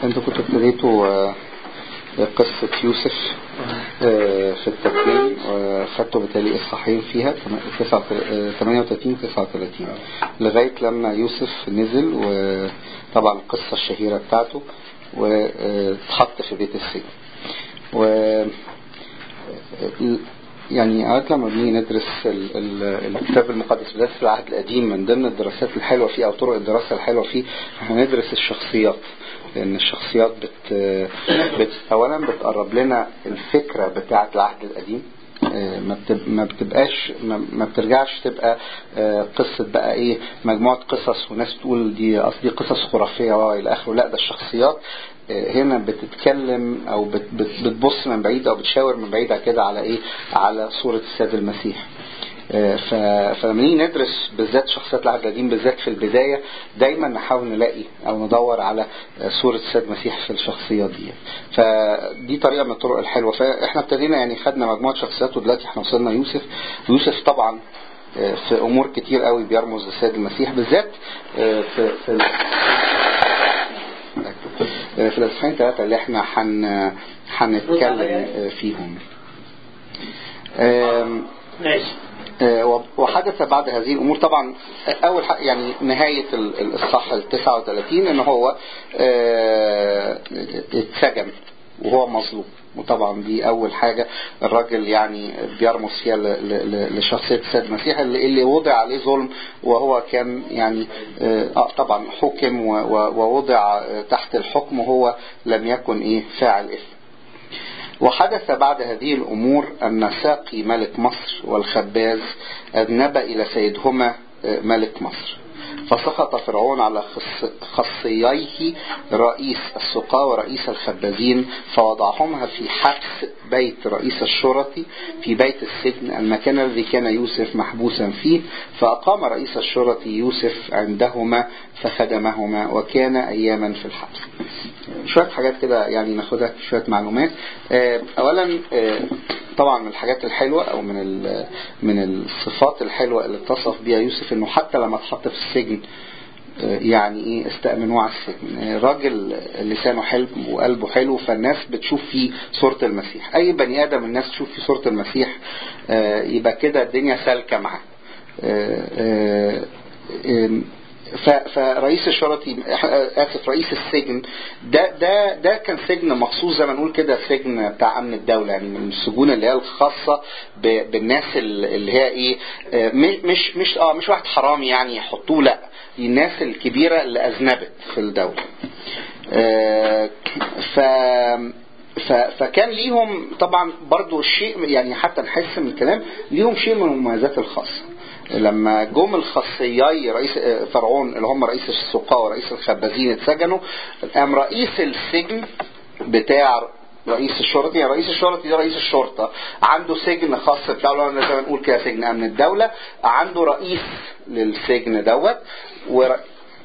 انتوا كنتوا ابتديتوا آه، قصة يوسف آه، في التكوين وخدتوا بالتالي اصحاحين فيها تم- تسعة وتل- آه، 38 39 لغاية لما يوسف نزل وطبعا القصة الشهيرة بتاعته واتحط في بيت السجن و يعني اوقات لما بنيجي ندرس ال- ال- الكتاب المقدس بالذات في العهد القديم من ضمن الدراسات الحلوه فيه او طرق الدراسه الحلوه فيه احنا ندرس الشخصيات لان الشخصيات بت, بت اولا بتقرب لنا الفكره بتاعه العهد القديم آه، ما بتب- ما بتبقاش ما ما بترجعش تبقى آه، قصة بقى ايه مجموعة قصص وناس تقول دي قصدي قصص خرافية والى اخره لا ده الشخصيات آه، هنا بتتكلم او بت- بت- بتبص من بعيد او بتشاور من بعيد كده على ايه على صورة السيد المسيح آه، ف- فلما نيجي ندرس بالذات شخصيات العهد القديم بالذات في البداية دايما نحاول نلاقي او ندور على آه، صورة السيد المسيح في الشخصيات دي فدي طريقة من الطرق الحلوة فاحنا ابتدينا يعني خدنا مجموعة شخصيات ودلوقتي احنا وصلنا يوسف ويوسف طبعا آه، في امور كتير قوي بيرمز للسيد المسيح بالذات آه، في في ال- آه، في الاصحاحين ثلاثة اللي احنا حن هنتكلم آه، فيهم آم، ماشي آه، وحدث بعد هذه الامور طبعا اول حق يعني نهايه ال- الاصحاح ال 39 ان هو آه، اتسجن وهو مظلوم وطبعا دي اول حاجه الراجل يعني بيرمز فيها ل- ل- ل- لشخصيه السيد المسيح اللي, اللي وضع عليه ظلم وهو كان يعني آه آه، طبعا حكم و- و- ووضع آه، تحت الحكم وهو لم يكن ايه فاعل اثم وحدث بعد هذه الأمور أن ساقي ملك مصر والخباز أذنب إلى سيدهما آه، ملك مصر فسقط فرعون على خص- خصييه رئيس السقاة ورئيس الخبازين فوضعهما في حبس بيت رئيس الشرطي في بيت السجن المكان الذي كان يوسف محبوسا فيه فأقام رئيس الشرطي يوسف عندهما فخدمهما وكان أياما في الحبس شوية حاجات كده يعني ناخدها شوية معلومات آه، أولا آه، طبعا من الحاجات الحلوة أو من ال- من الصفات الحلوة اللي اتصف بيها يوسف إنه حتى لما اتحط في السجن آه، يعني ايه استأمنوه على السجن آه، راجل لسانه حلو وقلبه حلو فالناس بتشوف فيه صورة المسيح اي بني ادم الناس تشوف فيه صورة المسيح آه، يبقى كده الدنيا سالكة معاه آه، آه، آم، ف- فرئيس الشرطي اسف رئيس السجن ده ده ده كان سجن مخصوص زي ما نقول كده سجن بتاع امن الدوله يعني من السجون اللي هي الخاصه ب- بالناس اللي هي ايه آه، م- مش مش اه مش واحد حرامي يعني يحطوه لا دي الناس الكبيره اللي اذنبت في الدوله آه، ف ف- فكان ليهم طبعا برضو شيء يعني حتى نحس من الكلام ليهم شيء من المميزات الخاصة لما جم الخاصياي رئيس آه، فرعون اللي هم رئيس السقاة ورئيس الخبازين اتسجنوا قام رئيس السجن بتاع رئيس الشرطي يعني رئيس الشرطي ده رئيس الشرطة عنده سجن خاص بتاعه اللي هو زي ما نقول كده سجن امن الدولة عنده رئيس للسجن دوت ور...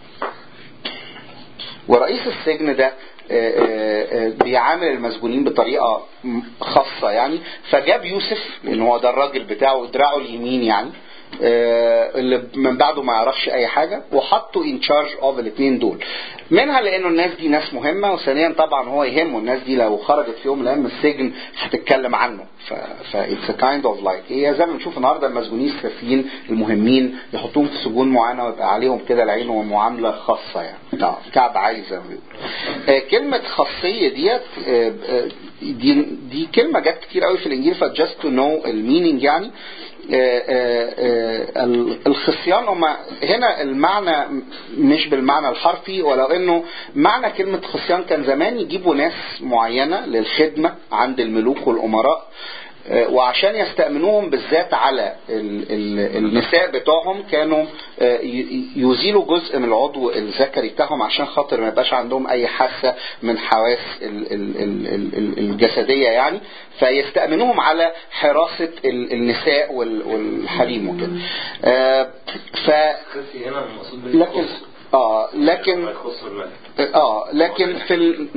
ورئيس السجن ده آه، آه، آه، بيعامل المسجونين بطريقة م- خاصة يعني فجاب يوسف لأن هو ده الراجل بتاعه دراعه اليمين يعني آه، اللي من بعده ما يعرفش اي حاجه وحطه ان تشارج اوف الاثنين دول منها لانه الناس دي ناس مهمه وثانيا طبعا هو يهمه الناس دي لو خرجت في يوم من الايام من السجن هتتكلم عنه ف اتس كايند اوف لايك هي زي ما بنشوف النهارده المسجونين السياسيين المهمين يحطوهم في سجون معينه ويبقى عليهم كده العين ومعامله خاصه يعني آه، كعب عالي زي ما بيقولوا آه، كلمه خاصيه ديت آه، آه، دي دي كلمه جت كتير قوي في الانجيل فجاست تو نو المينينج يعني آه، آه، آه، ال- الخصيان هم هنا المعنى مش بالمعنى الحرفي ولو انه معنى كلمة خصيان كان زمان يجيبوا ناس معينة للخدمة عند الملوك والأمراء آه، وعشان يستأمنوهم بالذات على ال- ال- النساء بتوعهم كانوا آه، ي- يزيلوا جزء من العضو الذكري بتاعهم عشان خاطر ما يبقاش عندهم أي حاسة من حواس ال- ال- ال- ال- ال- الجسدية يعني فيستأمنوهم على حراسة ال- النساء وال- والحريم وكده آه، ف الخصي هنا المقصود به لكن اه لكن يخص الملك اه لكن في ال... نعم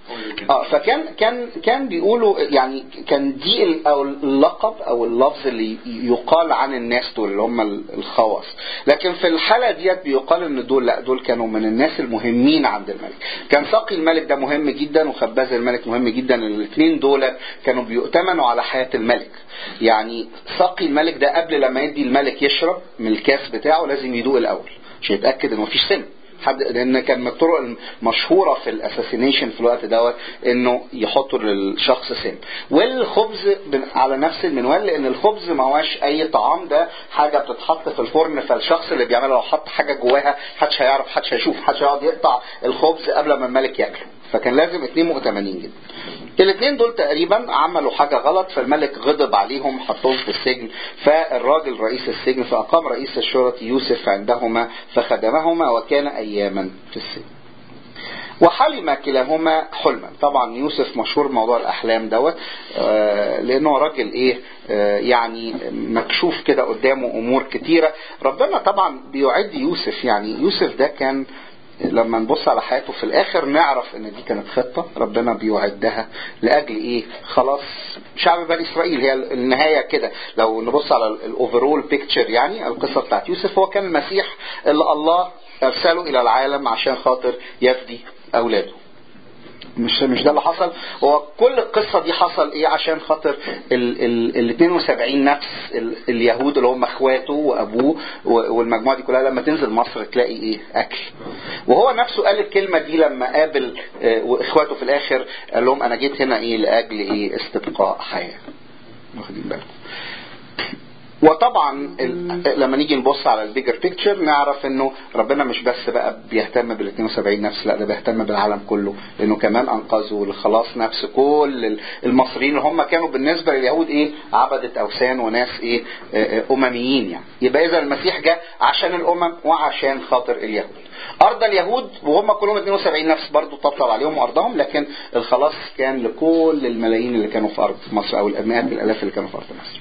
اه فكان كان كان بيقولوا يعني كان دي ال- او اللقب او اللفظ اللي يقال عن الناس دول اللي هم ال- الخواص لكن في الحاله ديت بيقال ان دول لا دول كانوا من الناس المهمين عند الملك كان ساقي الملك ده مهم جدا وخباز الملك مهم جدا الاثنين دول كانوا بيؤتمنوا على حياه الملك يعني ساقي الملك ده قبل لما يدي الملك يشرب من الكاس بتاعه لازم يدوق الاول عشان يتاكد ان مفيش سم حد لان كان من الطرق المشهوره في الاساسينيشن في الوقت دوت انه يحطوا للشخص سم والخبز بن- على نفس المنوال لان الخبز ما هواش اي طعام ده حاجه بتتحط في الفرن فالشخص اللي بيعملها لو حط حاجه جواها محدش هيعرف محدش هيشوف محدش هيقعد يقطع الخبز قبل ما الملك ياكله فكان لازم اتنين مؤتمنين جدا الاثنين دول تقريبا عملوا حاجة غلط فالملك غضب عليهم حطوهم في السجن فالراجل رئيس السجن فأقام رئيس الشرطة يوسف عندهما فخدمهما وكان أياما في السجن وحلم كلاهما حلما طبعا يوسف مشهور موضوع الاحلام دوت آه، لانه راجل ايه آه، يعني مكشوف كده قدامه امور كتيره ربنا طبعا بيعد يوسف يعني يوسف ده كان لما نبص على حياته في الاخر نعرف ان دي كانت خطه ربنا بيعدها لاجل ايه خلاص شعب بني اسرائيل هي النهايه كده لو نبص على الاوفرول بيكتشر يعني القصه بتاعت يوسف هو كان المسيح اللي الله ارسله الى العالم عشان خاطر يفدي اولاده مش مش ده اللي حصل هو كل القصه دي حصل ايه عشان خاطر ال ال ال 72 نفس ال اليهود اللي هم اخواته وابوه و- والمجموعه دي كلها لما تنزل مصر تلاقي ايه اكل وهو نفسه قال الكلمه دي لما قابل آه، واخواته في الاخر قال لهم انا جيت هنا ايه لاجل ايه استبقاء حياه واخدين بالكم وطبعا ال- لما نيجي نبص على البيجر بيكتشر نعرف انه ربنا مش بس بقى بيهتم بال 72 نفس لا ده بيهتم بالعالم كله لانه كمان انقذوا لخلاص نفس كل ال- المصريين اللي هم كانوا بالنسبه لليهود ايه عبده اوثان وناس ايه آه، آه، امميين يعني يبقى اذا المسيح جاء عشان الامم وعشان خاطر اليهود ارض اليهود وهم كلهم 72 نفس برضو تطلع عليهم ارضهم لكن الخلاص كان لكل الملايين اللي كانوا في ارض مصر او المئات الالاف اللي كانوا في ارض مصر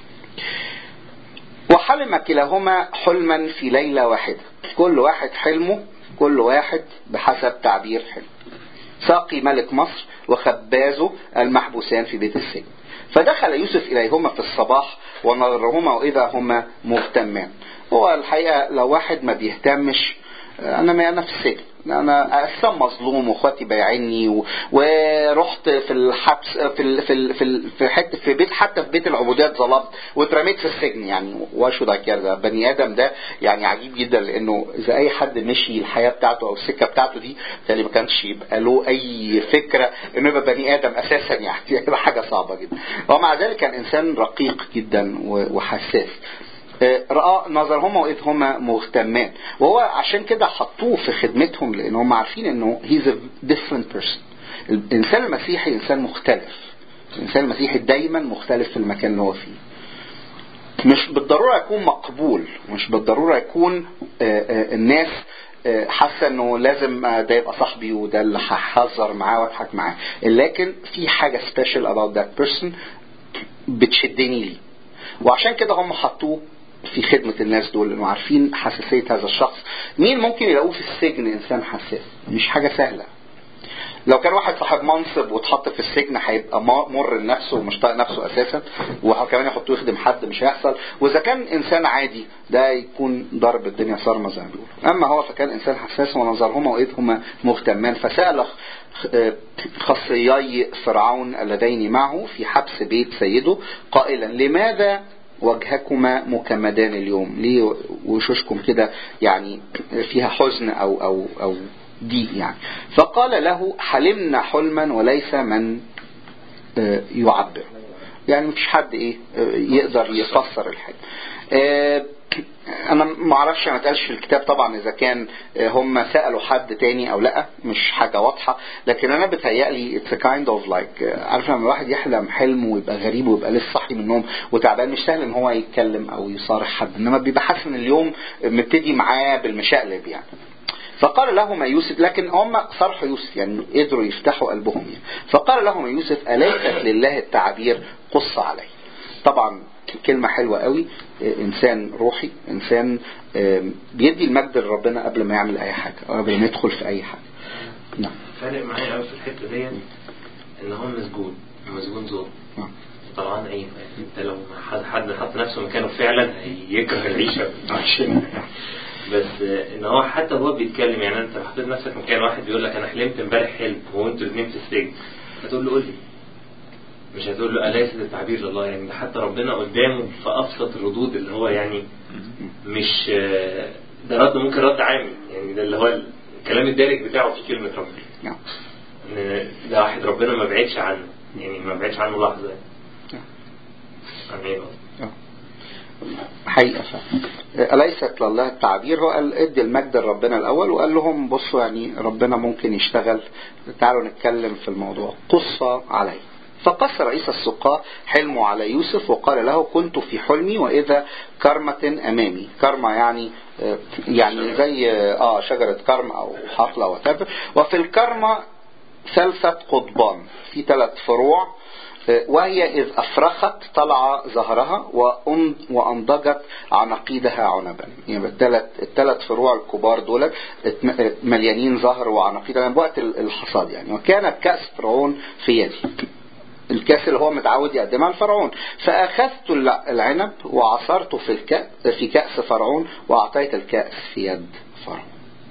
وحلم كلاهما حلما في ليلة واحدة كل واحد حلمه كل واحد بحسب تعبير حلم ساقي ملك مصر وخبازه المحبوسان في بيت السجن فدخل يوسف إليهما في الصباح ونظرهما وإذا هما مهتمان هو الحقيقة لو واحد ما بيهتمش أنا ما أنا في السجن انا اساسا مظلوم واخواتي بايعيني و... ورحت في الحبس في ال... في ال... في, ال... في حته في بيت حتى في بيت العبوديات ظلمت واترميت في السجن يعني واشو ده كده بني ادم ده يعني عجيب جدا لانه اذا اي حد مشي الحياه بتاعته او السكه بتاعته دي تالي ما كانش يبقى له اي فكره انه يبقى بني ادم اساسا يعني دي حاجه صعبه جدا ومع ذلك كان انسان رقيق جدا وحساس راى نظرهما واذ هما مهتمان وهو عشان كده حطوه في خدمتهم لان هم عارفين انه هيز a different person الانسان المسيحي انسان مختلف الانسان المسيحي دايما مختلف في المكان اللي هو فيه مش بالضروره يكون مقبول مش بالضروره يكون الناس حاسه انه لازم ده يبقى صاحبي وده اللي هحذر معاه واضحك معاه لكن في حاجه سبيشال about that person بتشدني ليه وعشان كده هم حطوه في خدمة الناس دول لأنه عارفين حساسية هذا الشخص مين ممكن يلاقوه في السجن إنسان حساس مش حاجة سهلة لو كان واحد صاحب منصب واتحط في السجن هيبقى مر لنفسه ومش طايق نفسه اساسا وكمان يحطوه يخدم حد مش هيحصل واذا كان انسان عادي ده يكون ضرب الدنيا صارمه زي ما بيقولوا اما هو فكان انسان حساس ونظرهما واذ هما مهتمان فسال خصيي فرعون اللذين معه في حبس بيت سيده قائلا لماذا وجهكما مكمدان اليوم ليه وشوشكم كده يعني فيها حزن او او او ضيق يعني فقال له حلمنا حلما وليس من يعبر يعني مفيش حد ايه يقدر يفسر الحلم انا ما اعرفش ما اتقالش في الكتاب طبعا اذا كان هم سالوا حد تاني او لا مش حاجه واضحه لكن انا بتهيألي اتس كايند اوف لايك عارف لما الواحد يحلم حلم ويبقى غريب ويبقى لسه صاحي من النوم وتعبان مش سهل ان هو يتكلم او يصارح حد انما بيبقى حاسس ان اليوم مبتدي معاه بالمشقلب يعني فقال لهما يوسف لكن هم صرحوا يوسف يعني قدروا يفتحوا قلبهم يعني فقال لهما يوسف أليست لله التعبير قص عليه طبعا كلمة حلوة قوي إنسان روحي إنسان بيدي المجد لربنا قبل ما يعمل أي حاجة أو قبل ما يدخل في أي حاجة نعم فارق معايا قوي في الحتة دي ان هو مسجون مسجون ظلم نعم. طبعا عيب يعني انت لو حد حد حط نفسه مكانه فعلا هيكره العيشه عشان بس ان هو حتى هو بيتكلم يعني انت لو حطيت نفسك مكان واحد بيقول لك انا حلمت امبارح حلم وانتوا الاثنين في السجن هتقول له قول لي مش هتقول له أليس التعبير لله يعني ده حتى ربنا قدامه في أبسط الردود اللي هو يعني مش آه، ده رد ممكن رد عامي يعني ده اللي هو الكلام الدارج بتاعه في كلمة ربنا نعم إن ده واحد ربنا ما بعدش عنه يعني ما بعدش عنه لحظة يعني آمين. حقيقة فعلا أليست لله التعبير هو قال ادي المجد لربنا الأول وقال لهم بصوا يعني ربنا ممكن يشتغل تعالوا نتكلم في الموضوع قص عليه فقص رئيس السقاة حلمه على يوسف وقال له كنت في حلمي وإذا كرمة أمامي كرمة يعني آه، يعني زي اه شجرة كرم أو حقل أو whatever. وفي الكرمة ثلثة قضبان في ثلاث فروع وهي إذ أفرخت طلع ظهرها وأن- وأنضجت عناقيدها عنبا يعني الثلاث الثلاث فروع الكبار دول اتم- مليانين زهر وعناقيد يعني وقت ال- الحصاد يعني وكانت كأس فرعون في يدي الكاس اللي هو متعود يقدمها لفرعون فأخذت الع- العنب وعصرته في الكأس في كأس فرعون وأعطيت الكأس في يد فرعون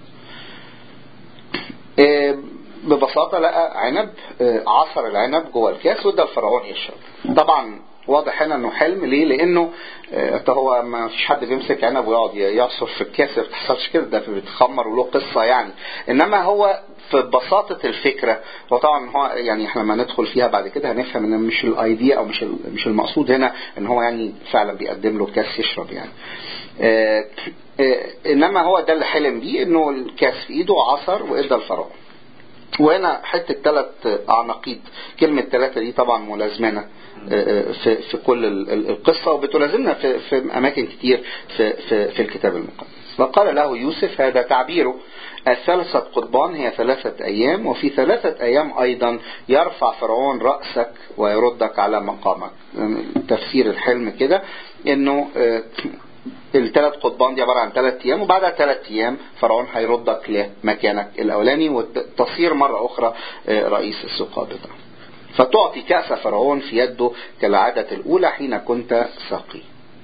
آه، ببساطة لقى عنب آه، عصر العنب جوه الكاس وادى الفرعون يشرب طبعا واضح هنا انه حلم ليه لانه آه، هو ما فيش حد بيمسك عنب ويقعد يعصر في الكاس ما بتحصلش كده ده بيتخمر وله قصة يعني انما هو في بساطة الفكرة وطبعا هو يعني احنا لما ندخل فيها بعد كده هنفهم ان مش الايديا او مش ال- مش المقصود هنا ان هو يعني فعلا بيقدم له كاس يشرب يعني آه، آه، انما هو ده اللي حلم بيه انه الكاس في ايده عصر وادى الفرعون وهنا حته ثلاث عناقيد كلمه ثلاثه دي طبعا ملازمنا آه، في في كل ال- ال- القصه وبتلازمنا في في اماكن كتير في في في الكتاب المقدس وقال له يوسف هذا تعبيره الثلاثة قضبان هي ثلاثة أيام وفي ثلاثة أيام أيضا يرفع فرعون رأسك ويردك على مقامك يعني تفسير الحلم كده إنه آه، الثلاث قضبان دي عبارة عن ثلاث أيام وبعدها ثلاث أيام فرعون هيردك لمكانك الأولاني وتصير مرة أخرى آه، رئيس السقاة بتاعه فتعطي كأس فرعون في يده كالعادة الأولى حين كنت ساقي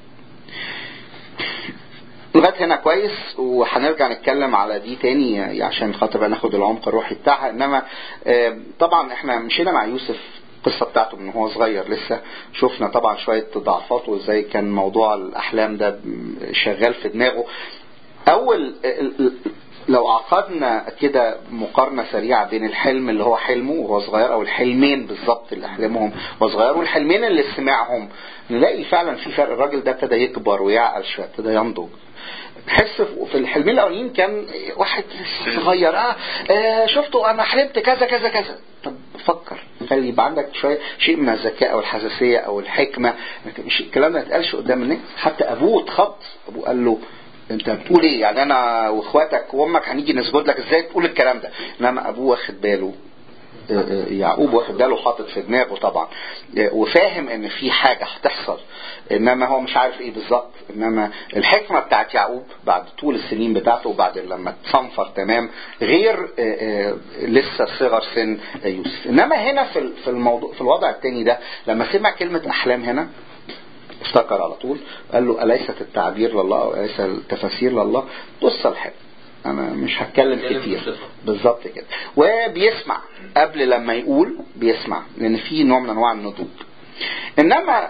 لغايه هنا كويس وهنرجع نتكلم على دي تاني عشان خاطر بقى ناخد العمق الروحي بتاعها انما آه، طبعا احنا مشينا مع يوسف القصة بتاعته من هو صغير لسه شفنا طبعا شوية ضعفاته وازاي كان موضوع الأحلام ده شغال في دماغه أول لو عقدنا كده مقارنة سريعة بين الحلم اللي هو حلمه وهو صغير أو الحلمين بالظبط اللي حلمهم وهو صغير والحلمين اللي سمعهم نلاقي فعلا في فرق الراجل ده ابتدى يكبر ويعقل شوية ابتدى ينضج تحس في الحلمين الاولين كان واحد صغير اه, آه شفته انا حلمت كذا كذا كذا طب فكر خلي يبقى عندك شويه شيء من الذكاء او الحساسيه او الحكمه مش الكلام ده ما يتقالش قدام الناس حتى ابوه اتخض ابوه قال له انت بتقول ايه يعني انا واخواتك وامك هنيجي نسجد لك ازاي تقول الكلام ده انما ابوه واخد باله يعقوب واخد باله حاطط في دماغه طبعا وفاهم ان في حاجه هتحصل انما هو مش عارف ايه بالظبط انما الحكمه بتاعت يعقوب بعد طول السنين بتاعته وبعد لما تصنفر تمام غير لسه صغر سن يوسف انما هنا في في الموضوع في الوضع الثاني ده لما سمع كلمه احلام هنا افتكر على طول قال له أليست التعبير لله أو أليس التفاسير لله بص الحلم انا مش هتكلم كتير بالظبط كده وبيسمع قبل لما يقول بيسمع لان في نوع من انواع النضوج انما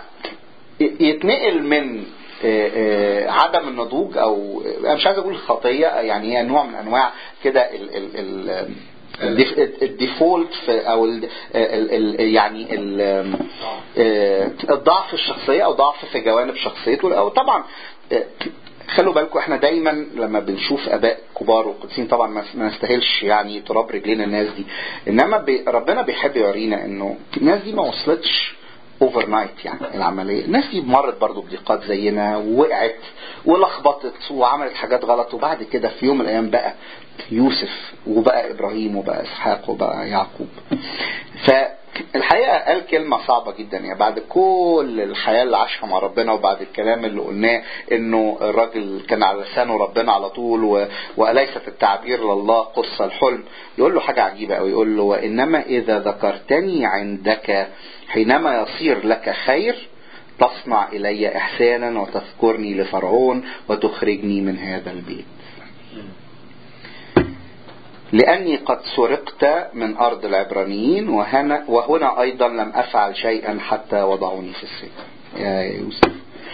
يتنقل من عدم النضوج او انا مش عايز اقول خطيه يعني هي نوع من انواع كده ال ال ال الديفولت في او ال ال ال يعني ال الضعف الشخصيه او ضعف في جوانب شخصيته او طبعا خلوا بالكم احنا دايما لما بنشوف اباء كبار وقدسين طبعا ما نستاهلش يعني تراب رجلين الناس دي انما بي ربنا بيحب يورينا انه الناس دي ما وصلتش اوفر نايت يعني العمليه الناس دي مرت برضو بضيقات زينا ووقعت ولخبطت وعملت حاجات غلط وبعد كده في يوم من الايام بقى يوسف وبقى ابراهيم وبقى اسحاق وبقى يعقوب ف الحقيقة قال كلمة صعبة جدا يعني بعد كل الحياة اللي عاشها مع ربنا وبعد الكلام اللي قلناه انه الراجل كان على لسانه ربنا على طول و... وليست التعبير لله قص الحلم يقول له حاجة عجيبة قوي يقول له وانما اذا ذكرتني عندك حينما يصير لك خير تصنع الي احسانا وتذكرني لفرعون وتخرجني من هذا البيت لأني قد سرقت من أرض العبرانيين وهنا, وهنا أيضا لم أفعل شيئا حتى وضعوني في السجن يا يوسف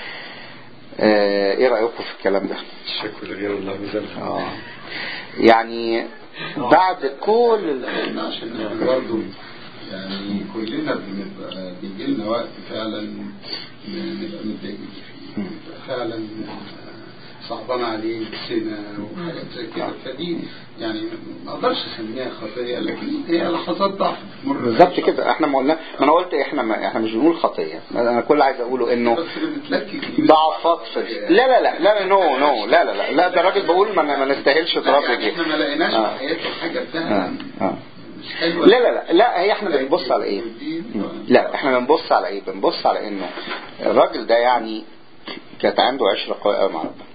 آه ايه رأيكم في الكلام ده شكرا لله الله مزال آه. يعني بعد كل احنا عشان احنا برضه يعني كلنا بنبقى بيجي لنا وقت فعلا نبقى متضايقين فيه نبقى فعلا صعبان عليه نفسنا وحاجات زي كده فدي يعني ما اقدرش اسميها خطيه لكن هي لحظات ضعف بتمر بالظبط كده احنا ما قلنا ما انا قلت احنا ما احنا مش بنقول خطيه انا كل اللي عايز اقوله انه بس بنتلكك ضعفات في لا لا لا لا نو نو لا لا لا لا ده الراجل بقول ما, ما نستاهلش تراب يعني رجليه احنا ما لقيناش آه. في حياته حاجه آه. فعلا آه. مش حلوه لا لا لا لا هي احنا بنبص على ايه لا احنا بنبص على ايه بنبص على انه الراجل ده يعني كانت عنده عشرة قوية قوي مع ربنا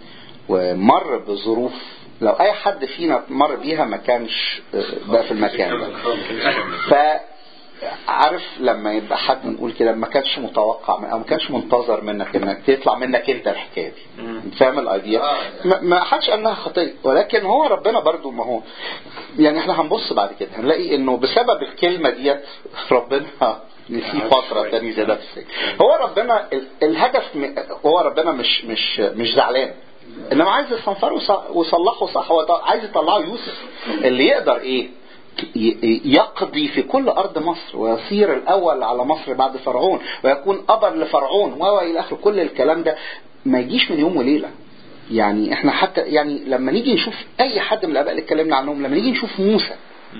ومر بظروف لو اي حد فينا مر بيها ما كانش آه، بقى في المكان ده ف عارف لما يبقى حد نقول كده ما كانش متوقع او ما كانش منتظر منك انك تطلع منك انت الحكايه دي فاهم الايديا ما- ما حدش قال انها خطيه ولكن هو ربنا برضو ما هو يعني احنا هنبص بعد كده هنلاقي انه بسبب الكلمه ديت ربنا نسيه فتره تاني زي ده في السجن هو ربنا ال- الهدف م- هو ربنا مش مش مش زعلان انما عايز يصنفره وص- ويصلحه صح هو ط- عايز يطلعه يوسف اللي يقدر ايه ي- يقضي في كل ارض مصر ويصير الاول على مصر بعد فرعون ويكون ابا لفرعون و الى اخره كل الكلام ده ما يجيش من يوم وليله يعني احنا حتى يعني لما نيجي نشوف اي حد من الاباء اللي اتكلمنا عنهم لما نيجي نشوف موسى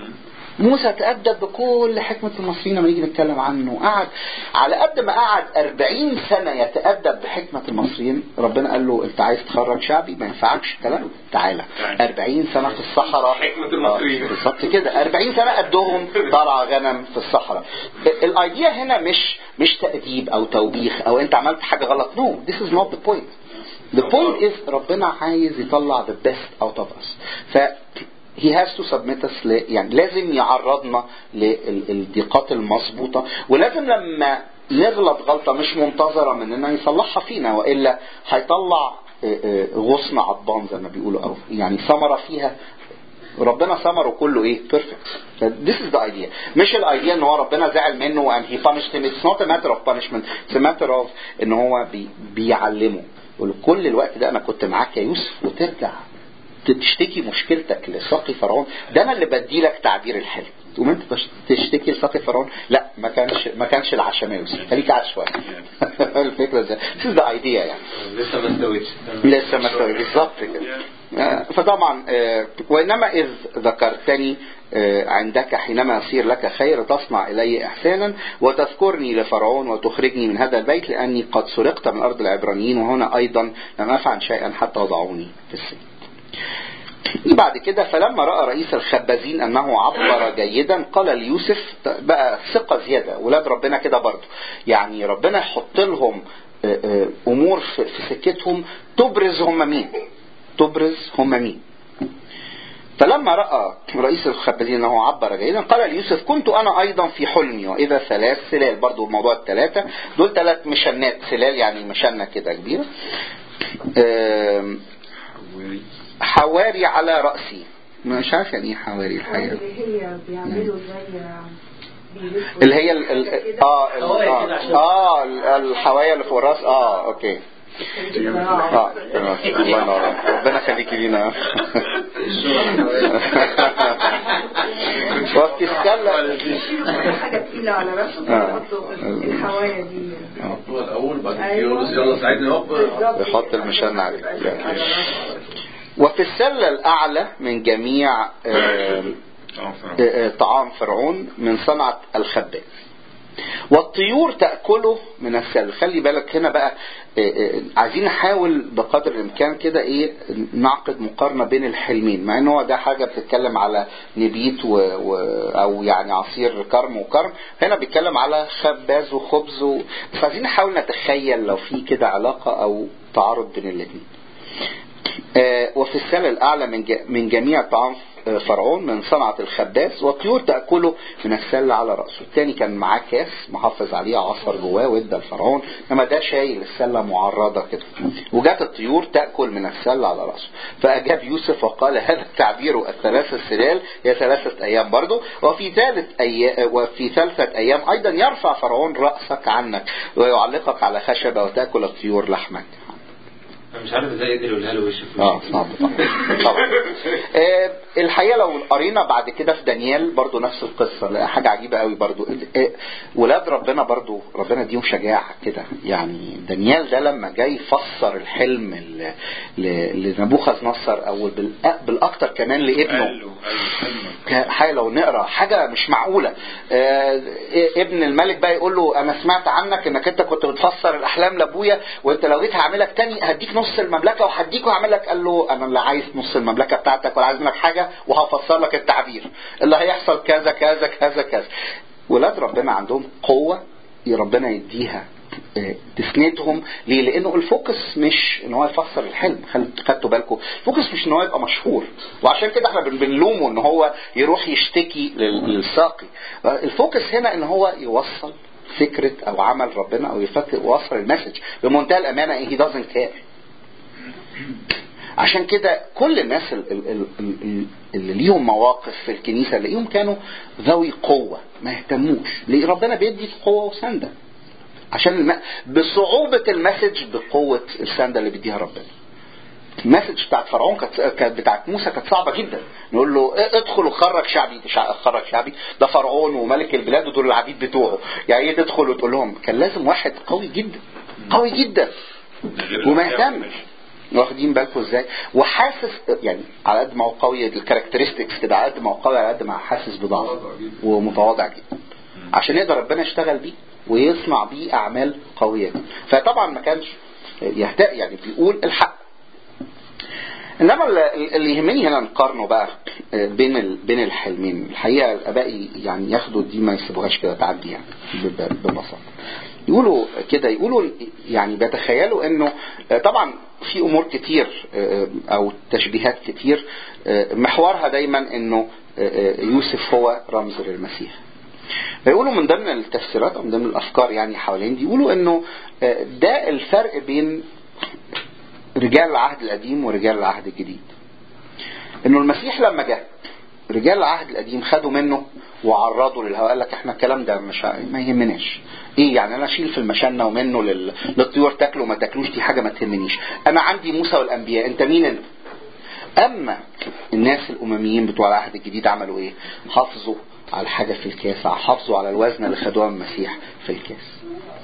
موسى تأدب بكل حكمة المصريين لما نيجي نتكلم عنه قعد على قد ما قعد 40 سنة يتأدب بحكمة المصريين ربنا قال له انت عايز تخرج شعبي ما ينفعكش الكلام تعالى 40 سنة في الصحراء حكمة المصريين. آه، بالظبط كده 40 سنة قدهم طلع غنم في الصحراء الايديا هنا مش مش تأديب او توبيخ او انت عملت حاجة غلط نو no, this is not the point the point is ربنا عايز يطلع the best out of us ف he has to submit us ل... يعني لازم يعرضنا للضيقات المظبوطة ولازم لما نغلط غلطة مش منتظرة مننا يصلحها فينا وإلا هيطلع آه، آه، غصن عضبان زي ما بيقولوا أو يعني ثمرة فيها ربنا ثمره كله ايه بيرفكت this is the idea مش الايديا ان هو ربنا زعل منه and he punished him it's not a matter of punishment it's a matter of ان هو بي بيعلمه يقول له كل الوقت ده انا كنت معاك يا يوسف وترجع تشتكي مشكلتك لساقي فرعون ده انا اللي بدي لك تعبير الحلم تقوم انت تش- تشتكي لساقي فرعون لا ما كانش ما كانش العشم يا يوسف خليك قاعد شويه الفكره ده this is the idea يعني لسه ما استويتش لسه ما استوى بالظبط كده آه، فطبعا آه، وانما اذ ذكرتني آه، عندك حينما يصير لك خير تصنع الي احسانا وتذكرني لفرعون وتخرجني من هذا البيت لاني قد سرقت من ارض العبرانيين وهنا ايضا لم افعل شيئا حتى وضعوني في السجن بعد كده فلما راى رئيس الخبازين انه عبر جيدا قال ليوسف بقى ثقه زياده ولاد ربنا كده برضه يعني ربنا يحط لهم آه، آه، امور في في سكتهم تبرز هم مين تبرز هم مين فلما راى رئيس الخبازين انه عبر جيدا قال ليوسف كنت انا ايضا في حلمي واذا ثلاث سلال برضو موضوع الثلاثه دول ثلاث مشنات سلال يعني مشنه كده كبيره آم، حواري على راسي مش عارف يعني ايه حواري الحقيقه اللي هي بيعملوا زي بيلفوا اللي هي ال ال كده. اه ال- حوايا كده عشان- اه ال- الحوايا اللي فوق الراس اه اوكي اه تمام. الله ينور عليك. ربنا يخليكي لينا وفي السله يشيلوا حاجة تقيلة على راسهم آه. ويحطوا الحوايا دي هو الاول بعد كده أيوة. يقول يلا ساعدني هوب بالظبط. يحط المشنة عليه. على راسهم. وفي السله الاعلى من جميع آم، آه، آه، طعام فرعون من صنعة الخباز والطيور تأكله من السل خلي بالك هنا بقى آه، آه، عايزين نحاول بقدر الامكان كده ايه نعقد مقارنه بين الحلمين مع ان هو ده حاجه بتتكلم على نبيت و... و... او يعني عصير كرم وكرم هنا بيتكلم على خباز وخبز و... بس عايزين نحاول نتخيل لو في كده علاقه او تعارض بين الاثنين آه، وفي السنة الأعلى من ج- من جميع طعام آه، فرعون من صنعة الخباز والطيور تأكله من السل على رأسه الثاني كان معاه كاس محافظ عليه عصر جواه وادى لفرعون انما ده شايل السلة معرضة كده وجات الطيور تأكل من السل على رأسه فأجاب يوسف وقال هذا التعبير الثلاث السلال هي ثلاثة أيام برضه وفي ثالث أيام وفي ثالثة أيام أيضا يرفع فرعون رأسك عنك ويعلقك على خشبة وتأكل الطيور لحمك انا مش عارف ازاي قدر يقولها له وش في اه وش. صعب طبعا طبعا آه الحقيقه لو قرينا بعد كده في دانيال برضو نفس القصه لا، حاجه عجيبه قوي برضو آه ولاد ربنا برضو ربنا اديهم شجاعه كده يعني دانيال ده لما جاي يفسر الحلم ل- ل- لنبوخذ نصر او بالأ- بالاكتر كمان لابنه قال له قال له حاجه لو نقرا حاجه مش معقوله آه ابن الملك بقى يقول له انا سمعت عنك انك انت كنت بتفسر الاحلام لابويا وانت لو جيت هعملك تاني هديك نص المملكه وهديك وهعمل لك قال له انا لا عايز نص المملكه بتاعتك ولا عايز منك حاجه وهفسر لك التعبير اللي هيحصل كذا كذا كذا كذا ولاد ربنا عندهم قوه ربنا يديها آه، تسندهم ليه؟ لانه الفوكس مش ان هو يفسر الحلم خل- خدتوا بالكم الفوكس مش ان هو يبقى مشهور وعشان كده احنا بن- بنلومه ان هو يروح يشتكي لل- للساقي آه، الفوكس هنا ان هو يوصل فكرة او عمل ربنا او يفكر يوصل المسج بمنتهى الامانة he doesn't care عشان كده كل الناس ال- ال- ال- ال- اللي ليهم مواقف في الكنيسة اللي كانوا ذوي قوة ما يهتموش ليه ربنا بيدي قوة وسندة عشان الم... بصعوبة المسج بقوة السندة اللي بيديها ربنا المسج بتاعت فرعون كانت كانت بتاعت موسى كانت صعبه جدا نقول له اه، ادخل وخرج شعبي شع- خرج شعبي ده فرعون وملك البلاد ودول العبيد بتوعه يعني ايه تدخل وتقول لهم كان لازم واحد قوي جدا قوي جدا غير وما الأحلام. يهتمش واخدين بالكم ازاي وحاسس يعني على قد ما هو قوي الكاركترستكس كده على قد ما هو قوي على قد ما هو حاسس بضعف متواضع جدا. ومتواضع جدا عشان يقدر ربنا يشتغل بيه ويصنع بيه اعمال قويه جدا. فطبعا ما كانش يهتق يعني بيقول الحق انما ال- اللي يهمني هنا نقارنه بقى بين ال- بين الحلمين الحقيقه الاباء يعني ياخدوا دي ما يسيبوهاش كده تعدي يعني ب- ب- ببساطه يقولوا كده يقولوا يعني بيتخيلوا انه طبعا في امور كتير او تشبيهات كتير محورها دايما انه يوسف هو رمز للمسيح فيقولوا من ضمن التفسيرات او من ضمن الافكار يعني حوالين دي يقولوا انه ده الفرق بين رجال العهد القديم ورجال العهد الجديد انه المسيح لما جه رجال العهد القديم خدوا منه وعرضوا للهواء قال لك احنا الكلام ده مش ما يهمناش ايه يعني انا اشيل في المشنة ومنه لل... للطيور تاكله وما تاكلوش دي حاجه ما تهمنيش انا عندي موسى والانبياء انت مين انت اما الناس الامميين بتوع العهد الجديد عملوا ايه حافظوا على حاجه في الكاس حافظوا على الوزن اللي خدوها من المسيح في الكاس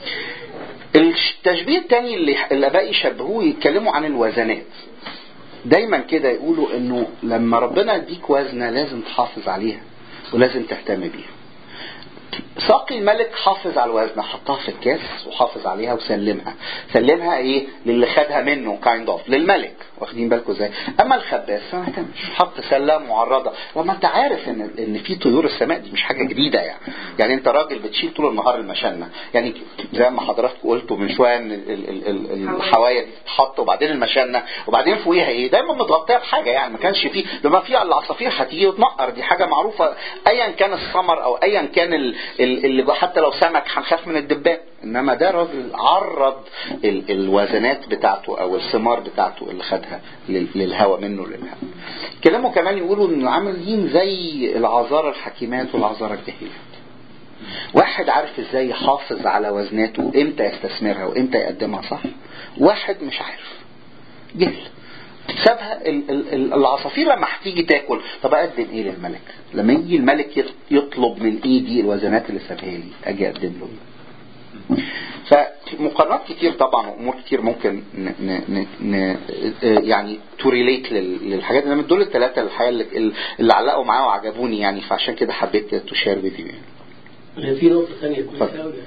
التشبيه الثاني اللي الاباء يشبهوه يتكلموا عن الوزنات دايما كده يقولوا انه لما ربنا يديك وزنه لازم تحافظ عليها ولازم تهتم بيها ساقي الملك حافظ على الوزنه حطها في الكاس وحافظ عليها وسلمها سلمها ايه للي خدها منه كايند اوف للملك واخدين بالكم ازاي اما الخباز فما اهتمش حط سله معرضه لما انت عارف ان ان في طيور السماء دي مش حاجه جديده يعني يعني انت راجل بتشيل طول النهار المشنه يعني زي ما حضراتكم قلتوا من شويه ان ال- ال- ال- الحوايه دي تتحط وبعدين المشنه وبعدين فوقيها ايه دايما متغطيه بحاجه يعني ما كانش فيه لما في العصافير هتيجي وتنقر دي حاجه معروفه ايا كان الثمر او ايا كان ال- ال- اللي جوه، حتى لو سمك هنخاف من الدبان انما ده راجل عرض ال- الوزنات بتاعته او الثمار بتاعته اللي خدها لل- للهوى منه للهوى كلامه كمان يقولوا ان عاملين زي العذارى الحكيمات والعذارى الجاهلات واحد عارف ازاي يحافظ على وزناته وامتى يستثمرها وامتى يقدمها صح واحد مش عارف جهل سابها ال- ال- ال- العصافير لما هتيجي تاكل طب اقدم ايه للملك لما يجي الملك يط- يطلب من ايدي الوزنات اللي سابها لي اجي اقدم له إيه؟ فمقارنات كتير طبعا وامور كتير ممكن ن ن ن يعني توريليت للحاجات دي دول الثلاثه الحقيقه اللي, اللي علقوا معايا وعجبوني يعني فعشان كده حبيت تشير فيديو يعني هي في نقطة ثانية كويسة اتفضل. أوي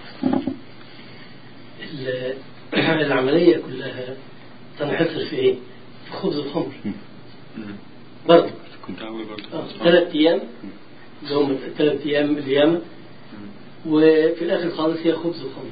ال- العملية كلها تنحصر في إيه؟ في خبز الخمر برضه كنت أول برضه آه، ثلاث أيام اللي هم ثلاث أيام القيامة وفي الآخر خالص هي خبز الخمر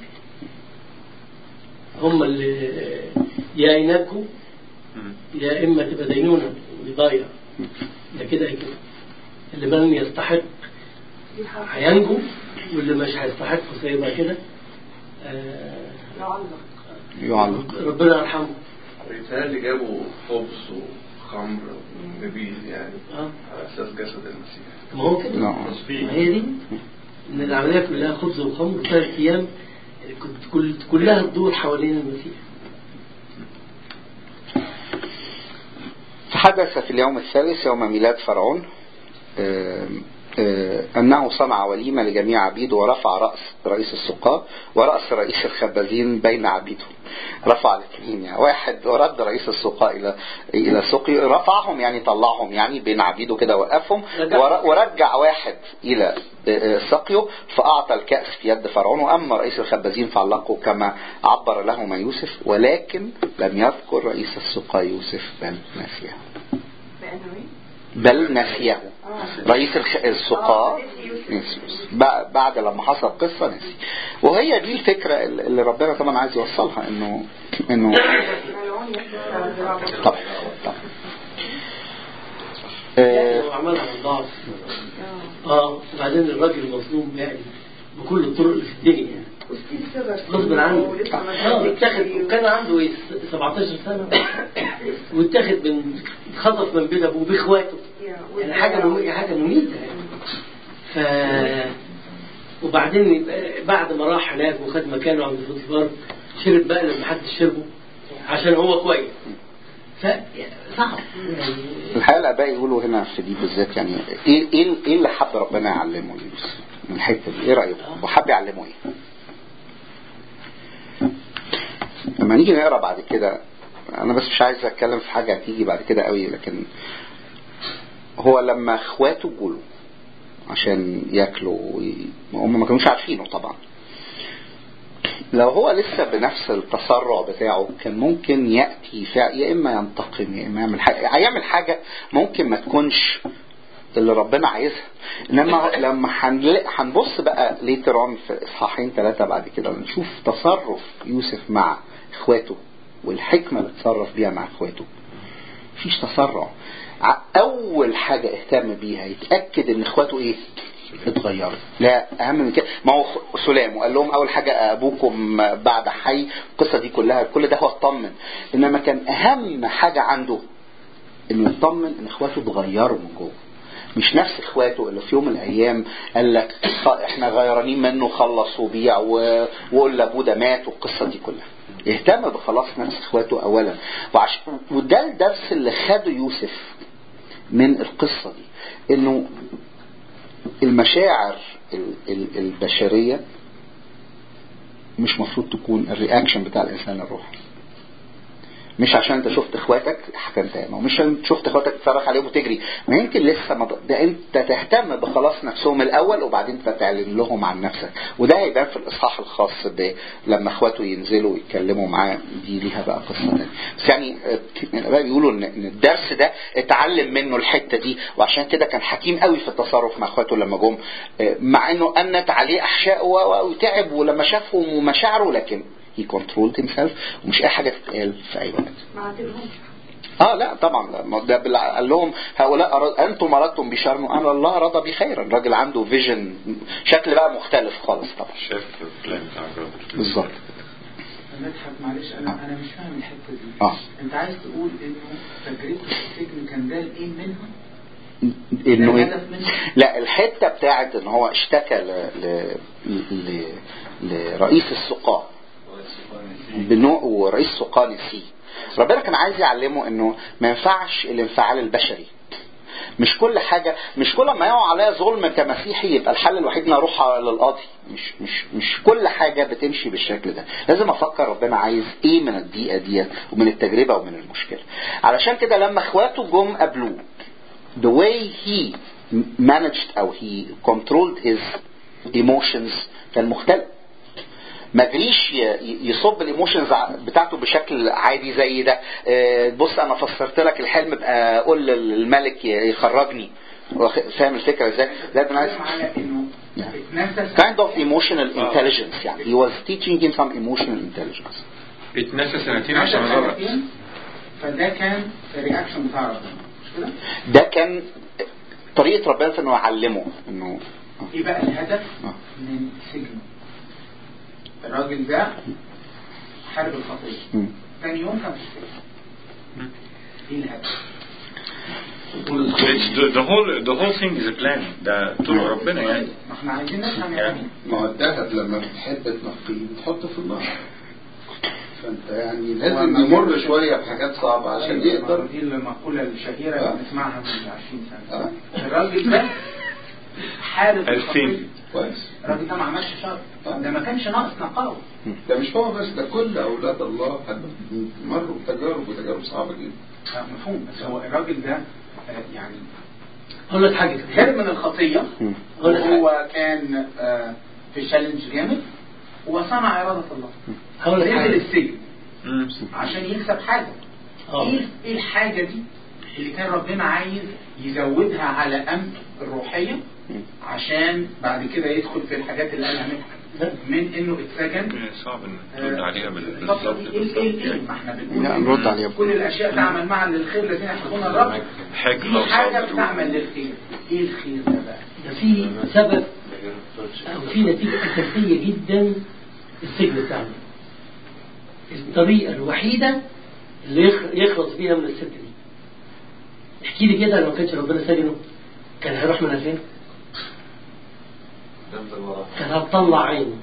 هم اللي يا ينجوا يا إما تبقى دينونة ويضيع يا كده يا كده اللي من يستحق هينجو واللي مش هيستحق سيبقى كده آه، يعلق يعلق ربنا يرحمه بيتهيألي جابوا خبز وخمر ونبيذ يعني اه على أساس جسد المسيح ما هو كده نعم. ما هي دي ان العمليه كلها خبز وخمر ثلاث ايام كنت كل كلها تدور حوالين المسيح فحدث في اليوم الثالث يوم ميلاد فرعون آم، آه، أنه صنع وليمة لجميع عبيده ورفع رأس رئيس السقاة ورأس رئيس الخبازين بين عبيده رفع الاثنين يعني واحد ورد رئيس السقاة إلى إلى سقي رفعهم يعني طلعهم يعني بين عبيده كده وقفهم رجع. ور- ورجع واحد إلى آه، سقيه فأعطى الكأس في يد فرعون وأما رئيس الخبازين فعلقه كما عبر لهما يوسف ولكن لم يذكر رئيس السقاة يوسف بل نسيه بأنه إيه؟ بل نسيه آه. رئيس الخ- السقاة آه، نسي يوسف. نسي يوسف. بع- بعد لما حصل قصة نسي وهي دي الفكرة اللي ربنا طبعا عايز يوصلها انه انه ملعون يسوع طبعا طبعا آه، هو عملها من ضعف آه. اه وبعدين الراجل المظلوم يعني بكل الطرق اللي في الدنيا يعني وستيل سبب غصب عنه ولسه ما اه شافش اتاخد فيه. وكان عنده ايه 17 سنه واتاخد من خطف من بين ابوه باخواته يا، يعني حاجه مميتة حاجه مميته يعني ف وبعدين يبقى بعد ما راح هناك وخد مكانه عند فوتيفار شرب بقى لما محدش شربه عشان هو كويس ف صعب يعني الحقيقة الآباء يقولوا هنا في دي بالذات يعني ايه ايه ايه اللي حب ربنا يعلمه ليوسف من الحتة دي ايه رأيكم وحب يعلمه ايه لما نيجي نقرا بعد كده انا بس مش عايز اتكلم في حاجة هتيجي بعد كده قوي لكن هو لما اخواته جولوا عشان ياكلوا وي- هم ما كانوش عارفينه طبعا لو هو لسه بنفس التسرع بتاعه كان ممكن يأتي فع- يا إما ينتقم يا إما يعمل حاجة هيعمل حاجة ممكن ما تكونش اللي ربنا عايزها إنما لما هنل- هنبص بقى ليتر اون في إصحاحين ثلاثة بعد كده ونشوف تصرف يوسف مع إخواته والحكمة اللي اتصرف بيها مع إخواته مفيش تسرع ع- أول حاجة اهتم بيها يتأكد إن إخواته إيه؟ اتغيروا لا اهم من كده ما هو خ- سلام وقال لهم اول حاجه ابوكم بعد حي القصه دي كلها كل ده هو اطمن انما كان اهم حاجه عنده انه يطمن ان اخواته اتغيروا من جوه مش نفس اخواته اللي في يوم من الايام قال لك "خ- احنا غيرانين منه خلص وبيع و- وقول لابوه ده مات والقصه دي كلها اهتم بخلاص نفس اخواته اولا وعش... وده الدرس اللي خده يوسف من القصه دي انه المشاعر ال- ال- البشرية مش مفروض تكون الرياكشن بتاع الإنسان الروحي مش عشان انت شفت اخواتك حكمت ومش عشان انت شفت اخواتك تصرخ عليهم وتجري ما يمكن لسه ما ض- ده انت تهتم بخلاص نفسهم الاول وبعدين انت تعلن لهم عن نفسك وده هيبان في الاصحاح الخاص ب لما اخواته ينزلوا ويتكلموا معاه دي ليها بقى قصه ثانيه بس يعني آه، الاباء بيقولوا ان إن الدرس ده اتعلم منه الحته دي وعشان كده كان حكيم قوي في التصرف مع اخواته لما جم آه، مع انه انت عليه احشاء و- و- وتعب ولما شافهم ومشاعره لكن he controlled himself ومش اي حاجه تتقال في اي وقت ما عاتبهمش اه لا طبعا لا، ما ده بال- قال لهم هؤلاء أراد انتم اردتم بشر انا الله رضى بخيرا الراجل عنده فيجن شكل بقى مختلف خالص طبعا شاف البلان بتاع الراجل بالظبط مدحت معلش انا انا مش فاهم الحته دي اه انت عايز تقول انه تجربه السجن كان ده الايه منها انه ده إيه؟ الهدف منه؟ لا الحته بتاعت ان هو اشتكى ل... ل... ل... لرئيس السقاة بنوع ورئيس السقاة نسيه ربنا كان عايز يعلمه انه ما ينفعش الانفعال البشري مش كل حاجة مش كل ما يقع عليا ظلم كمسيحي يبقى الحل الوحيد ان اروح للقاضي مش مش مش كل حاجة بتمشي بالشكل ده لازم افكر ربنا عايز ايه من الدقيقة ديت ومن التجربة ومن المشكلة علشان كده لما اخواته جم قابلوه the way he managed او he controlled his ايموشنز كان مختلف ما جريش ي- ي- يصب الايموشنز بتاعته بشكل عادي زي ده آه، بص انا فسرت لك الحلم بقى قول للملك ي- يخرجني واخ- فاهم الفكره ازاي؟ لا بالعكس بتكلم على انه اتنسى kind of emotional intelligence يعني he was teaching him some emotional intelligence اتنسى سنتين اتنسى عشان غلط سنتين، فده كان الرياكشن بتاع ربنا مش كده؟ ده كان طريقه ربنا في انه يعلمه انه ايه بقى الهدف آه. من سجنه؟ الراجل ده حارب الخطيه مم. تاني يوم كان في السجن ايه الهدف؟ It's the, the whole the whole thing is a plan ده طول ربنا يعني ما احنا عايزين نفهم يعني. يعني ما هو الذهب لما بتحب تنقيه بتحطه في النار فانت يعني لازم يمر شويه بحاجات صعبه عشان يقدر دي المقولة الشهيرة آه. اللي بنسمعها من 20 سنة آه. الراجل ده حارب ألفين. الخطية كويس الراجل ده ما عملش شر ده ما كانش ناقص نقاوة ده مش هو بس ده كل اولاد الله مروا بتجارب وتجارب صعبه جدا آه، مفهوم بس هو الراجل ده آه، يعني اقول لك حاجه كده هرب من الخطية مم. أقول لك حاجة. وهو كان آه، في تشالنج جامد وصنع إرادة الله هقول لك نزل حاجه السجن مم. عشان يكسب حاجة اه ايه ايه الحاجة دي اللي كان ربنا عايز يزودها على أمن الروحية عشان بعد كده يدخل في الحاجات اللي قالها مدحت من انه اتسجن صعب ان ترد عليها بال- الفترة بالظبط دي ايه بالظبط ايه ايه يعني ما احنا بنقول لا، إيه؟ نرد عليها. كل الاشياء تعمل معا للخير الذين يحبون الرب حاجة في لو حاجة صبر. بتعمل للخير ايه الخير ده بقى ده في سبب او في نتيجه اساسيه جدا السجن بتاعنا الطريقه الوحيده اللي يخ- يخلص بيها من الست دي احكي لي كده لو ما كانش ربنا سجنه كان هيروح من فين؟ كان هتطلع عينه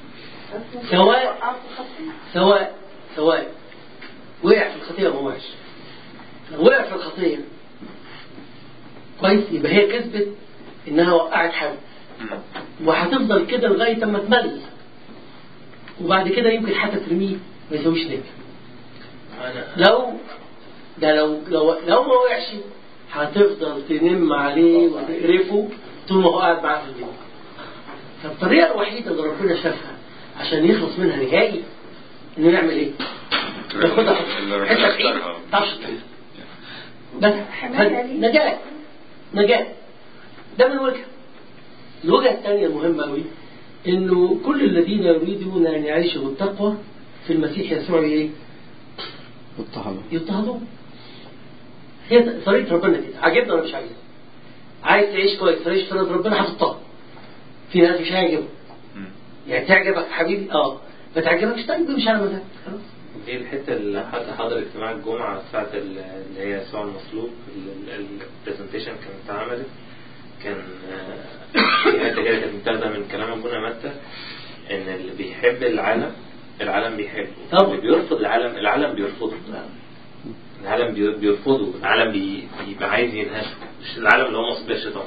سواء سواء سواء وقع في الخطيئة أو ما وقعش لو وقع في الخطيئة كويس يبقى هي كسبت إنها وقعت حد مم. وهتفضل كده لغاية أما تمل وبعد كده يمكن حتى ترميه ما يسويش نجم لو ده لو لو لو ما وقعش هتفضل تنم عليه وتقرفه طول ما هو قاعد معاه في البيت فالطريقة الوحيدة اللي ربنا شافها عشان يخلص منها نهائي انه يعمل ايه؟ ياخدها اللي ربنا حته بعيد اختارها. تعرفش تطير. بس حماية ليه؟ نجاة نجاة ده من وجهة الوجهة الثانية المهمة قوي انه كل الذين يريدون ان يعيشوا بالتقوى في المسيح يسوع ايه؟ اضطهدوا يضطهدون هي طريقة ربنا كده عاجبنا ولا مش عاجبنا عايز تعيش كويس تعيش طريقة ربنا هتضطهد في ناس مش هيعجبهم مم. يعني تعجبك حبيبي اه ما تعجبكش طيب مش على مزاجك خلاص دي الحته اللي حتى حضر اجتماع الجمعه ساعه ال- اللي هي يسوع المصلوب البرزنتيشن كانت اتعملت كان آه، في حته كده كانت متاخده من كلام ابونا متى ان اللي بيحب العالم العالم بيحبه طبعا. اللي بيرفض العالم العالم بيرفضه العالم بي- بيرفضه العالم بي- بيبقى عايز ينهشه مش العالم اللي هو مصدر الشيطان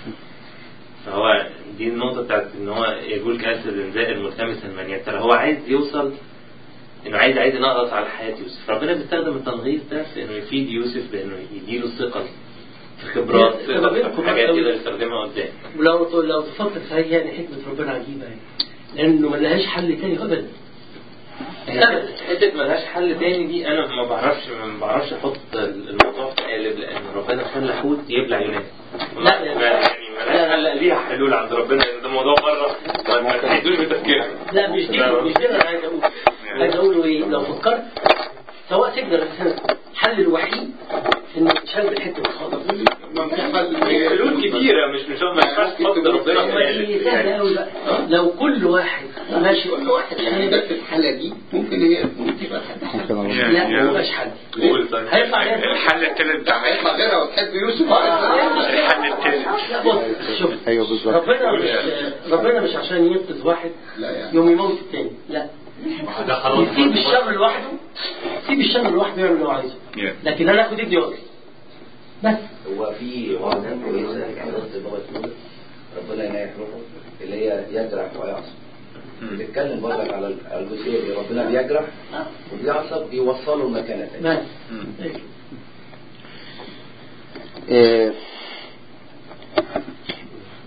فهو دي النقطة بتاعت ان هو يقول كأسد زائر ملتمسا من يبتلى هو عايز يوصل انه عايز عايز ينقص على حياة يوسف ربنا بيستخدم التنغيص ده في انه يفيد يوسف بانه يديله الثقل في خبرات هي- ثقة سببين في حاجات كبار يقدر أوي. يستخدمها قدام ولو لو تفكر صحيح يعني حكمة ربنا عجيبة يعني لأنه ما لهاش حل تاني أبدا أبدا حتة ملهاش حل تاني دي انا ما بعرفش ما بعرفش احط الموضوع في قالب لان ربنا خلى حوت يبلع يونان لا، ما- يعني- ما- يعني ملهاش حل ليها حلول عند ربنا لان ده موضوع بره ما- ما تحسوش بتفكيرها لا مش دي مش دي اللي أنا عايز أقوله عايز أقوله إيه لو فكرت سواء سجن ولا سنة الحل الوحيد إنه تشال بالحتة الخضر ما في حل حلول كتيرة مش مش ما ينفعش تحط ربنا في هو دي سهلة قالب أوي بقى لو كل واحد ماشي كل واحد يعني ده في الحالة دي ممكن هي ممكن تبقى حد ممكن الله يعني- لا ما هوش حل قول طيب. هيطلع ياكل الحل التالت بتاع هيطلع غيرها وتحب يوسف الحل التالت لا بص شوف ايوه بالظبط ربنا مش ربنا مش عشان ينقذ واحد لا يعني يوم يموت التاني لا يسيب الشر لوحده يسيب الشر لوحده يعمل اللي هو عايزه Yeah. لكن انا اخد ابني واجري بس هو في وعظة كويسة في قصة بابا سنود ربنا ينايح روحه اللي هي يجرح ويعصب بتتكلم برضك على ال- على الجزئية دي ربنا بيجرح وبيعصب بيوصله لمكانة تانية بس آه، حد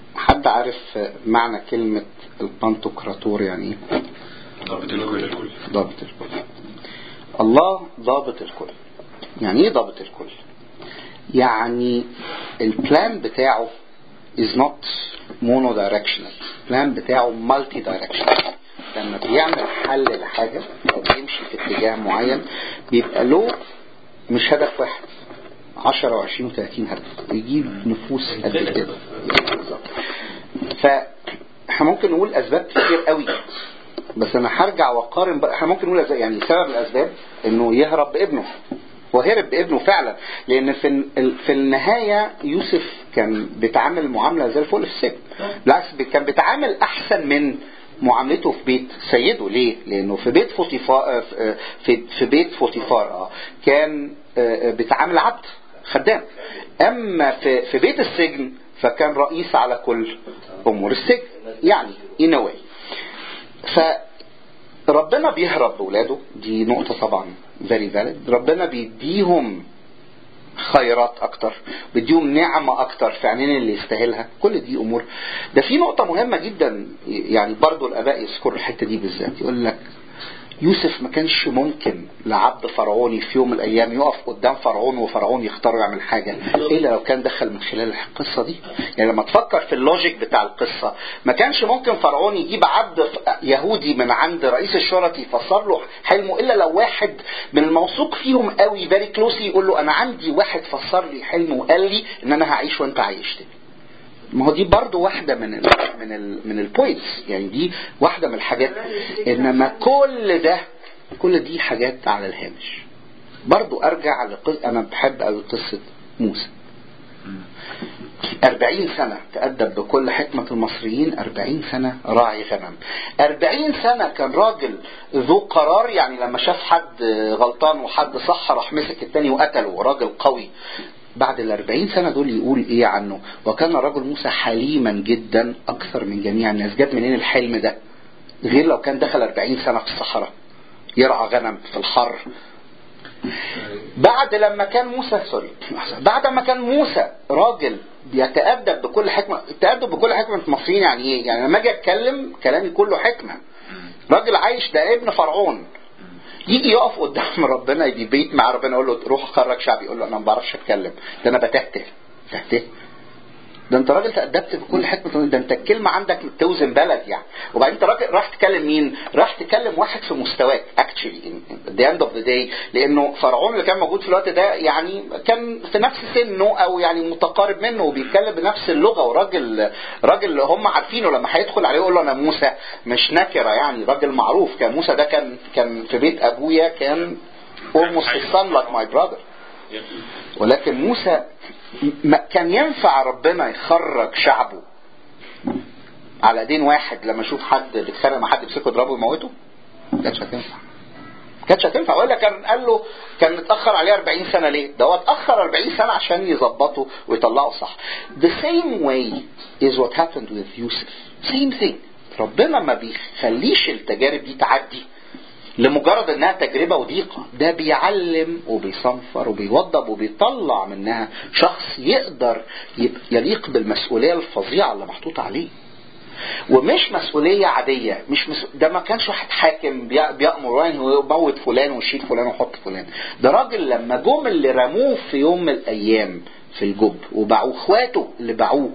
انت عارف معنى كلمة البانتوكراتور يعني ايه ضابط الكل الكل ضابط الكل الله ضابط الكل يعني ايه ضابط الكل يعني البلان بتاعه is not monodirectional البلان بتاعه multi directional لما بيعمل حل لحاجة او بيمشي في اتجاه معين بيبقى له مش هدف واحد 10 و20 و30 هدف ويجيب نفوس قد كده بالظبط فاحنا ممكن نقول اسباب كتير قوي بس انا هرجع واقارن بقى احنا ممكن نقول أسباب يعني سبب الاسباب انه يهرب بابنه وهرب بابنه فعلا لان في ال- في النهايه يوسف كان بيتعامل معامله زي الفل في السجن بالعكس بي- كان بيتعامل احسن من معاملته في بيت سيده ليه؟ لانه في بيت فوتيفار في في بيت فوتيفار اه كان آه، آه، بيتعامل عبد خدام اما في في بيت السجن فكان رئيس على كل امور السجن يعني in a way فربنا بيهرب بولاده دي نقطة طبعا very valid ربنا بيديهم خيرات اكتر بيديهم نعمة اكتر في عينين اللي يستاهلها كل دي امور ده في نقطة مهمة جدا يعني برضو الاباء يذكروا الحتة دي بالذات يقول لك يوسف ما كانش ممكن لعبد فرعوني في يوم من الايام يقف قدام فرعون وفرعون يختار يعمل حاجه الا لو كان دخل من خلال القصه دي يعني لما تفكر في اللوجيك بتاع القصه ما كانش ممكن فرعون يجيب عبد ف- يهودي من عند رئيس الشرطه يفسر له حلمه الا لو واحد من الموثوق فيهم قوي فيري كلوسي يقول له انا عندي واحد فسر لي حلمه وقال لي ان انا هعيش وانت عايشتني ما هو دي برضو واحدة من ال من ال من البوينتس يعني دي واحدة من الحاجات انما كل ده كل دي حاجات على الهامش برضو ارجع لقصة انا بحب قوي قصة موسى أربعين سنة تأدب بكل حكمة المصريين أربعين سنة راعي غنم أربعين سنة كان راجل ذو قرار يعني لما شاف حد غلطان وحد صح راح مسك التاني وقتله راجل قوي بعد الأربعين سنة دول يقول إيه عنه وكان رجل موسى حليما جدا أكثر من جميع الناس جاب منين الحلم ده غير لو كان دخل أربعين سنة في الصحراء يرعى غنم في الحر بعد لما كان موسى سوري بعد ما كان موسى راجل بيتأدب بكل حكمة التأدب بكل حكمة المصريين يعني ايه؟ يعني لما اجي اتكلم كلامي كله حكمة راجل عايش ده ابن فرعون يجي يقف قدام ربنا يبيت مع ربنا يقول له روح خرج شعبي يقول له انا ما بعرفش اتكلم ده انا بتهته تهته ده انت راجل تأدبت بكل حكمة ده انت الكلمة عندك توزن بلد يعني وبعدين انت راجل راح تكلم مين؟ راح تكلم واحد في مستواك اكشلي the end of the day لانه فرعون اللي كان موجود في الوقت ده يعني كان في نفس سنه او يعني متقارب منه وبيتكلم بنفس اللغة وراجل راجل هم عارفينه لما هيدخل عليه يقول له انا موسى مش نكرة يعني راجل معروف كان موسى ده كان كان في بيت ابويا كان almost a son like my brother ولكن موسى ما كان ينفع ربنا يخرج شعبه على ايدين واحد لما يشوف حد بيتخانق مع حد يمسكه يضربه ويموته ما كانتش هتنفع ما كانتش هتنفع ولا كان قال له كان متاخر عليه 40 سنه ليه؟ ده هو اتاخر 40 سنه عشان يظبطه ويطلعه صح. The same way is what happened with يوسف. Same thing. ربنا ما بيخليش التجارب دي تعدي لمجرد انها تجربة وضيقة ده بيعلم وبيصنفر وبيوضب وبيطلع منها شخص يقدر يبقى يليق بالمسؤولية الفظيعة اللي محطوطة عليه ومش مسؤولية عادية مش مسؤ... ده ما كانش واحد حاكم بي- بيأمر يعني ويموت فلان ويشيل فلان ويحط فلان ده راجل لما جم اللي رموه في يوم من الأيام في الجب وباعوه اخواته اللي باعوه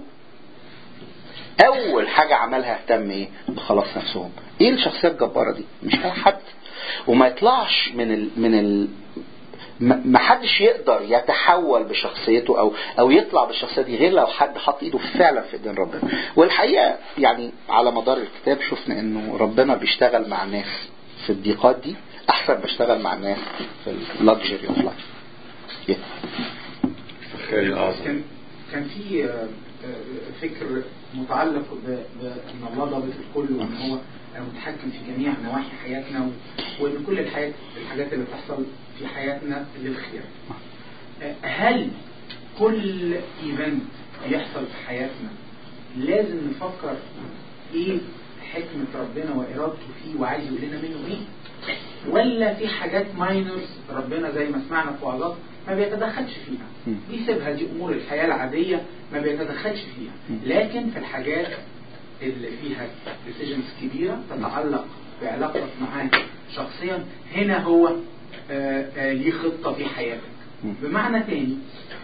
اول حاجة عملها اهتم ايه بخلاص نفسهم ايه الشخصية الجبارة دي مش اي حد وما يطلعش من ال من ال ما ما حدش يقدر يتحول بشخصيته او او يطلع بالشخصيه دي غير لو حد حط ايده فعلا في ايدين ربنا والحقيقه يعني على مدار الكتاب شفنا انه ربنا بيشتغل مع الناس في الضيقات دي احسن ما اشتغل مع الناس في اللكجري اوف لايف الخير الأعظم كان كان في آه، آه، فكر متعلق ب- بان الله ضابط الكل وان هو متحكم في جميع نواحي حياتنا و- وان كل الحاجات الحاجات اللي بتحصل في حياتنا للخير. آه، هل كل ايفنت بيحصل في حياتنا لازم نفكر ايه حكمة ربنا وإرادته فيه وعايز يقول لنا منه ايه؟ ولا في حاجات ماينرز ربنا زي ما سمعنا في وعظات ما بيتدخلش فيها مم. بيسيبها دي امور الحياه العاديه ما بيتدخلش فيها مم. لكن في الحاجات اللي فيها ديسيجنز كبيره تتعلق بعلاقتك معاه شخصيا هنا هو آه، آه، ليه خطه في حياتك مم. بمعنى تاني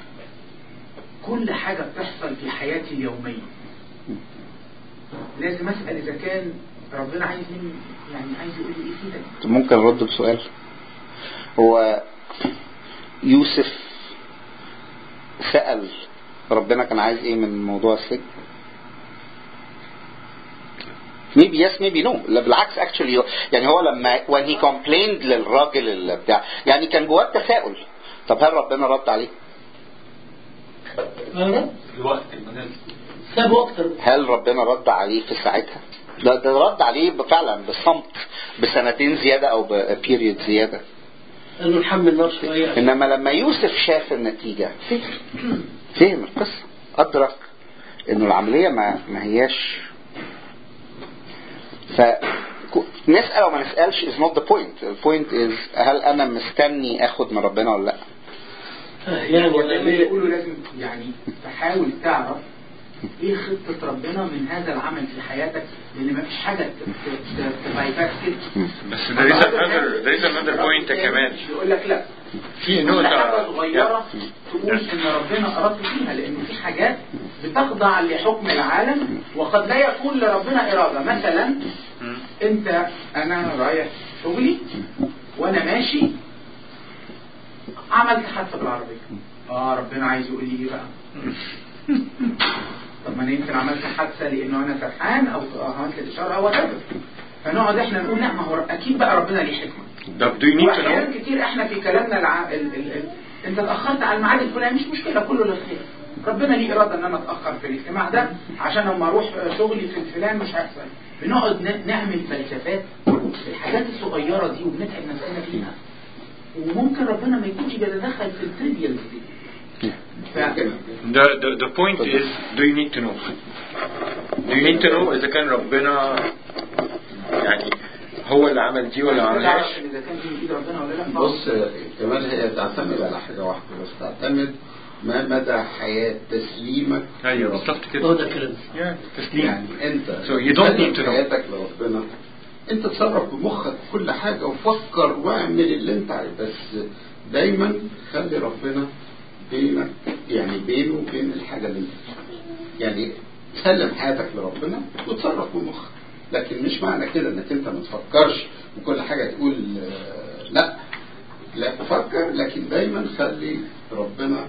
كل حاجه بتحصل في حياتي اليوميه لازم اسال اذا كان ربنا عايز مني يعني عايز يقول لي ايه في ده ممكن ارد بسؤال هو يوسف سأل ربنا كان عايز ايه من موضوع السجن maybe yes maybe no لا بالعكس actually يعني هو لما when he complained للراجل اللي بتاع يعني كان جواه تساؤل طب هل ربنا رد عليه؟ أنا الوقت المناسب سابوا أكتر هل ربنا رد عليه في ساعتها؟ ده, ده رد عليه فعلا بالصمت بسنتين زيادة أو ببيريود زيادة قال له نحمل نار شوية انما لما يوسف شاف النتيجة فهم فهم القصة ادرك انه العملية ما, ما هياش ف ك- نسأل او ما نسألش is not the point البوينت is هل انا مستني اخد من ربنا ولا لا يعني هو أنا دايما ليه- يقولوا لازم يعني تحاول تعرف ايه خطة ربنا من هذا العمل في حياتك لان ما فيش حاجة تبايباس كده بس there is another there is another point يا كمان يقول لك لا في كل حاجة نقطة صغيرة تقول ان ربنا اراد فيها لانه في حاجات بتخضع لحكم العالم وقد لا يكون لربنا ارادة مثلا انت انا رايح شغلي وانا ماشي عملت حادثة بالعربية اه ربنا عايز يقول لي ايه بقى طب ما انا يمكن عملت حادثة لانه انا سرحان او عملت الاشارة او whatever. فنقعد احنا نقول لا ما هو اكيد بقى ربنا ليه حكمة طب do you need to واحيانا know كتير احنا في كلامنا الع... ال... ال... ال... انت اتاخرت على الميعاد الفلاني مش مشكله كله للخير ربنا ليه اراده ان انا اتاخر في الاجتماع ده عشان لما اروح شغلي في الفلان مش هيحصل بنقعد ن... نعمل فلسفات في الحاجات الصغيره دي وبنتعب نفسنا فيها وممكن ربنا ما يكونش بيتدخل في التريفيالز دي ف... the, the the point is do you need to know do you need to know إذا كان ربنا يعني هو اللي عمل دي ولا ما عملهاش تعرف اذا كان دي من ايد ربنا ولا لا بص كمان هي تعتمد على حاجة واحدة بس تعتمد ما مدى حياة تسليمك ايوه بالظبط هو كده ده الكلام Yeah, تسليم يعني انت So you don't need to know. حياتك لربنا انت تصرف بمخك في كل حاجة وفكر واعمل اللي انت عايز بس دايما خلي ربنا بينك يعني بينه وبين الحاجة اللي انت فيها يعني سلم حياتك لربنا وتصرف بمخك لكن مش معنى كده انك انت ما تفكرش وكل حاجة تقول آه، لا لا تفكر لكن دايما خلي ربنا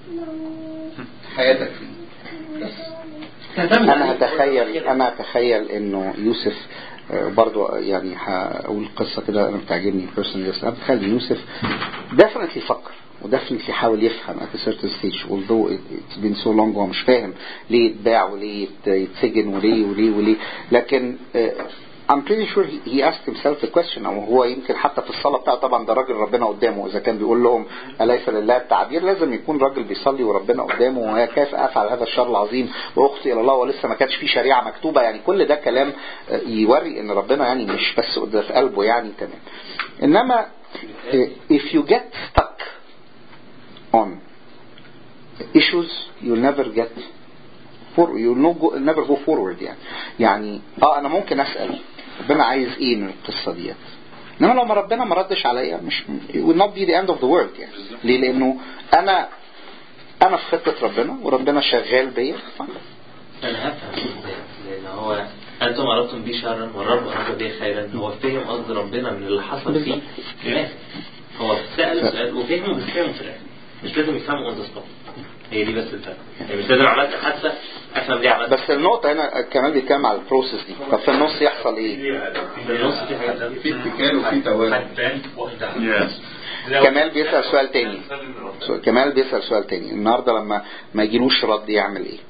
حياتك فيه بس تعتمد انا عليه. هتخيل انا هتخيل انه يوسف آه، برضو يعني هقول قصة كده انا بتعجبني personally بس انا بتخيل يوسف definitely فكر ودفنتلي حاول يفهم at a certain stage although it, it's been so long هو مش فاهم ليه يتباع وليه يت- يتسجن وليه وليه وليه لكن آه، I'm pretty sure he, he asked himself the question او هو يمكن حتى في الصلاة بتاعه طبعا ده راجل ربنا قدامه اذا كان بيقول لهم أليس لله التعبير لازم يكون راجل بيصلي وربنا قدامه وهي كيف افعل هذا الشر العظيم واخطي الى الله ولسه ما كانش في شريعة مكتوبة يعني كل ده كلام آه، يوري ان ربنا يعني مش بس قدام في قلبه يعني تمام انما آه، if you get stuck on issues you'll never get for you'll no go, never go forward يعني يعني اه انا ممكن اسال ربنا عايز ايه من القصه ديت انما لو ما ربنا ما ردش عليا مش it will not be the end of the world يعني ليه لانه انا انا في خطه ربنا وربنا شغال بيا انا هفهم ازاي لان هو انتم اردتم بي شرا والرب اراد به خيرا هو فهم قصد ربنا من اللي حصل فيه في الاخر هو سال سؤال وفهمه بس فهمه في الاخر مش لازم يفهمه اون ذا سبوت هي دي بس الفرق يعني مش لازم عملت حادثه افهم ليه عملت بس النقطه هنا كمان بيتكلم على البروسيس دي طب في النص يحصل ايه في النص في حاجه في اتكال وفي توازن yes كمال بيسال سؤال تاني سؤال- كمال بيسال سؤال تاني النهارده لما ما يجيلوش رد يعمل ايه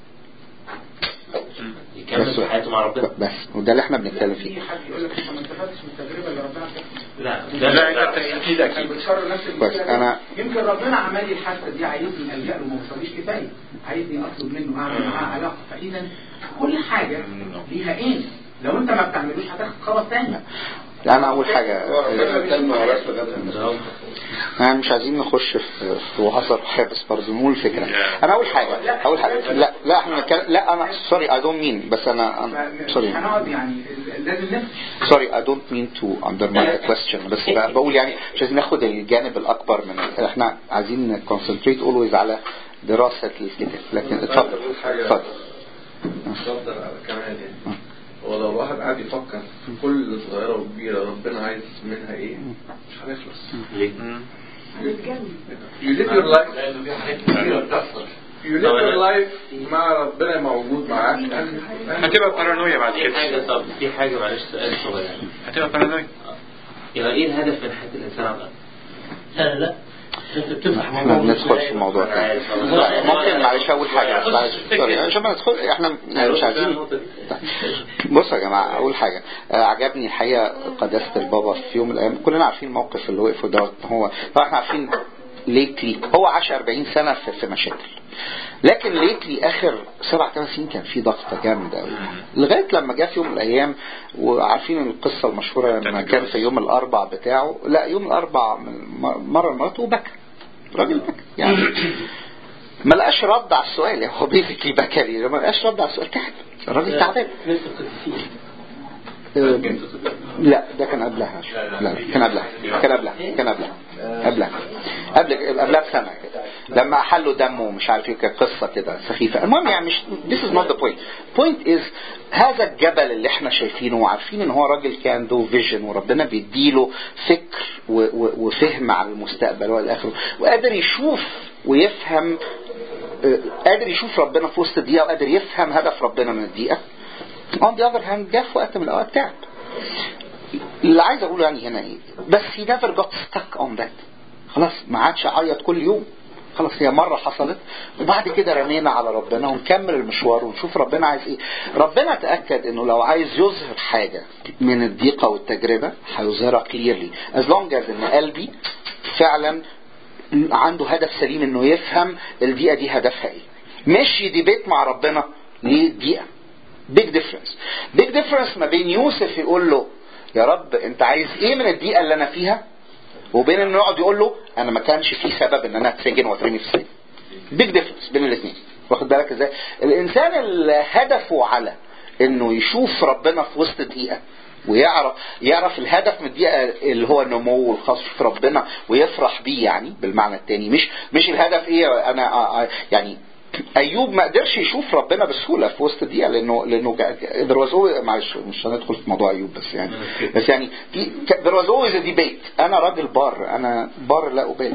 يكمل في حياته مع ربنا بس وده اللي احنا بنتكلم في فيه حد يقول لك انت ما استفدتش من التجربه اللي ربنا اداها لا لا انت اكيد كان اكيد بتكرر نفس بس المشكله أنا- يمكن ربنا عمل لي الحادثه دي عايزني الجا له ما وصليش كفايه عايزني اطلب منه اعمل معاه علاقه فاذا كل حاجه ليها ايه لو انت ما بتعملوش هتاخد خبر تاني انا اول حاجه ربنا كان مع راس لغايه ما برافو. احنا مش عايزين نخش في في وعظة روحية بس برضه نقول الفكرة انا اول حاجة اول حاجة لا لا احنا نتكلم- لا انا سوري اي دونت مين بس انا سوري هنقعد يعني لازم نفهم سوري اي دونت مين تو undermine the question بس بقى- بقول يعني مش عايزين ناخد الجانب الاكبر من احنا عايزين نكونسنتريت اولويز على دراسة الكتاب لكن اتفضل اتفضل اتفضل على كمان يعني هو لو الواحد قاعد يفكر في كل صغيرة وكبيرة ربنا عايز منها ايه مش هنخلص ليه؟ هنتجنن You live your life لأنه في حاجات كتيرة بتحصل You live your life مع ربنا موجود معاك هتبقى بارانويا بعد في حاجة كده طب في حاجة معلش سؤال صغير هتبقى بارانويا يبقى ايه الهدف من حياة الإنسان على الأرض؟ لا لا لا انت بتفتح احنا موضوع بندخل في موضوع أنا تاني عارف والله. ممكن معلش اول حاجه بس معلش سوري عشان ما ندخل احنا مش عايزين بصوا يا جماعه اول حاجه آه، عجبني الحقيقه قداسه البابا في يوم من الايام كلنا عارفين الموقف اللي وقفوا دوت إن هو طبعا احنا عارفين ليتلي هو عاش 40 سنه في, في مشاكل لكن ليتلي اخر سبع ثمان سنين كان في ضغطه جامده قوي لغايه لما جه في يوم من الايام وعارفين القصه المشهوره لما كان في يوم الاربع بتاعه لا يوم الاربع من- مره مراته وبكى راجل بكى يعني ما لقاش رد على السؤال يعني هو بيزيكلي بكى لي ما لقاش رد على السؤال تعب الراجل تعبان مثل القديسين آه، لا ده كان قبلها لا كان قبلها كان قبلها كان قبلها قبلها قبل قبلها بسنه كده لما حلوا دمه ومش عارف ايه كانت قصه كده سخيفه المهم يعني مش this is not the point point is هذا الجبل اللي احنا شايفينه وعارفين ان هو راجل كان عنده فيجن وربنا بيديله فكر و- و- وفهم على المستقبل والى اخره وقادر يشوف ويفهم آه، قادر يشوف ربنا في وسط الدقيقه وقادر يفهم هدف ربنا من الدقيقه on the other hand جه في وقت من الاوقات تعب اللي عايز اقوله يعني هنا ايه بس he never got stuck on that خلاص ما عادش عيط كل يوم خلاص هي مرة حصلت وبعد كده رمينا على ربنا ونكمل المشوار ونشوف ربنا عايز ايه ربنا تأكد انه لو عايز يظهر حاجة من الضيقة والتجربة هيظهرها clearly as long as ان قلبي فعلا عنده هدف سليم انه يفهم الدقيقة دي هدفها ايه مش يديبيت مع ربنا ليه دقيقة بيج ديفرنس بيج ديفرنس ما بين يوسف يقول له يا رب انت عايز ايه من الدقيقة اللي انا فيها وبين انه يقعد يقول له انا ما كانش في سبب ان انا اتسجن واترمي في السجن بيج ديفرنس بين الاثنين واخد بالك ازاي الانسان اللي هدفه على انه يشوف ربنا في وسط دقيقة ويعرف يعرف الهدف من الدقيقة اللي هو النمو والخاص في ربنا ويفرح بيه يعني بالمعنى التاني مش مش الهدف ايه انا آه، آه، يعني ايوب ما قدرش يشوف ربنا بسهوله في وسط الدقيقه لانه لانه there was always معلش مش هندخل في موضوع ايوب بس يعني بس يعني في ك- there was always a debate انا راجل بار انا بار لا ابالي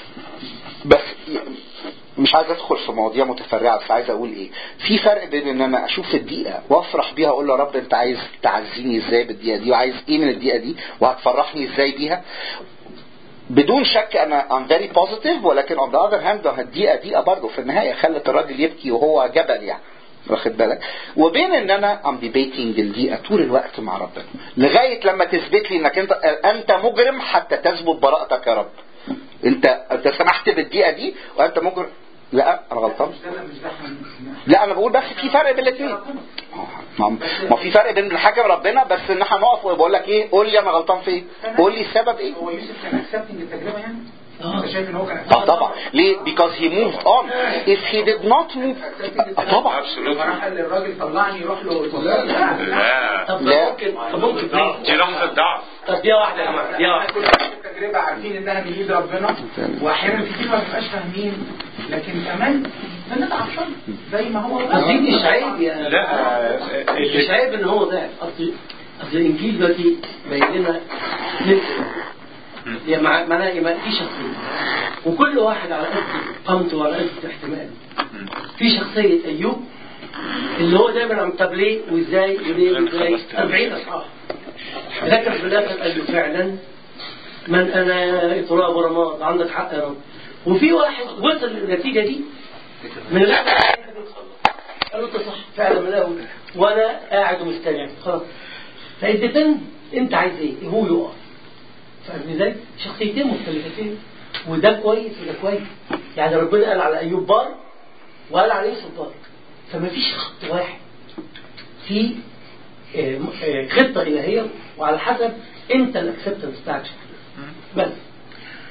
بس مش عايز ادخل في مواضيع متفرعه بس عايز اقول ايه في فرق بين ان انا اشوف الدقيقه وافرح بيها اقول له يا رب انت عايز تعزيني ازاي بالدقيقه دي وعايز ايه من الدقيقه دي وهتفرحني ازاي بيها بدون شك انا I'm very positive ولكن on the other hand ده الدقيقه دقيقه برضه في النهايه خلت الراجل يبكي وهو جبل يعني واخد بالك وبين ان انا I'm debating الدقيقه طول الوقت مع ربنا لغايه لما تثبت لي انك انت انت مجرم حتى تثبت براءتك يا رب انت انت سمحت بالدقيقه دي وانت مجرم لا انا غلطان مش ده مش ده احنا لا انا بقول بس في فرق بين الاثنين ما ما في فرق بين الحاكم ربنا بس ان احنا نقف وبقول لك ايه قول لي انا غلطان في ايه قول لي السبب ايه هو يوسف كان اكسبتنج التجربه يعني؟ انت شايف ان هو كان اه طبعا ليه because he moved on if he did not move آه طبعا لما راح قال للراجل طلعني يروح له لا، لا. لا طب لا. ممكن طب ممكن دي لحظة ضعف طب دقيقة واحدة يا جماعة دقيقة واحدة كل التجربه عارفين انها من ايد ربنا واحيانا كتير ما بنبقاش فاهمين لكن كمان بنتعب شويه زي ما هو طب دي مش عيب يا لا مش اللي عيب ان هو ضعف اصل اصل الانجيل دلوقتي باين لنا اثنين هي مع- معناها ايه في شخصيه وكل واحد على قد قامته وعلى قد احتماله في شخصيه ايوب اللي هو دايما عم طب ليه وازاي وليه وازاي 40 اصحاب لكن في الاخر قال له فعلا من انا يا تراب ورماد عندك حق يا رب وفي واحد وصل للنتيجه دي من الاول قال له انت صح فعلا من الاول وانا قاعد ومستمع خلاص فالديبند انت عايز ايه هو يقف فاهمني ازاي شخصيتين مختلفتين وده كويس وده كويس يعني ربنا قال على ايوب بار وقال على يوسف بار فما فيش خط واحد في آه، آه، خطه الهيه وعلى حسب انت الاكسبتنس بتاعك بس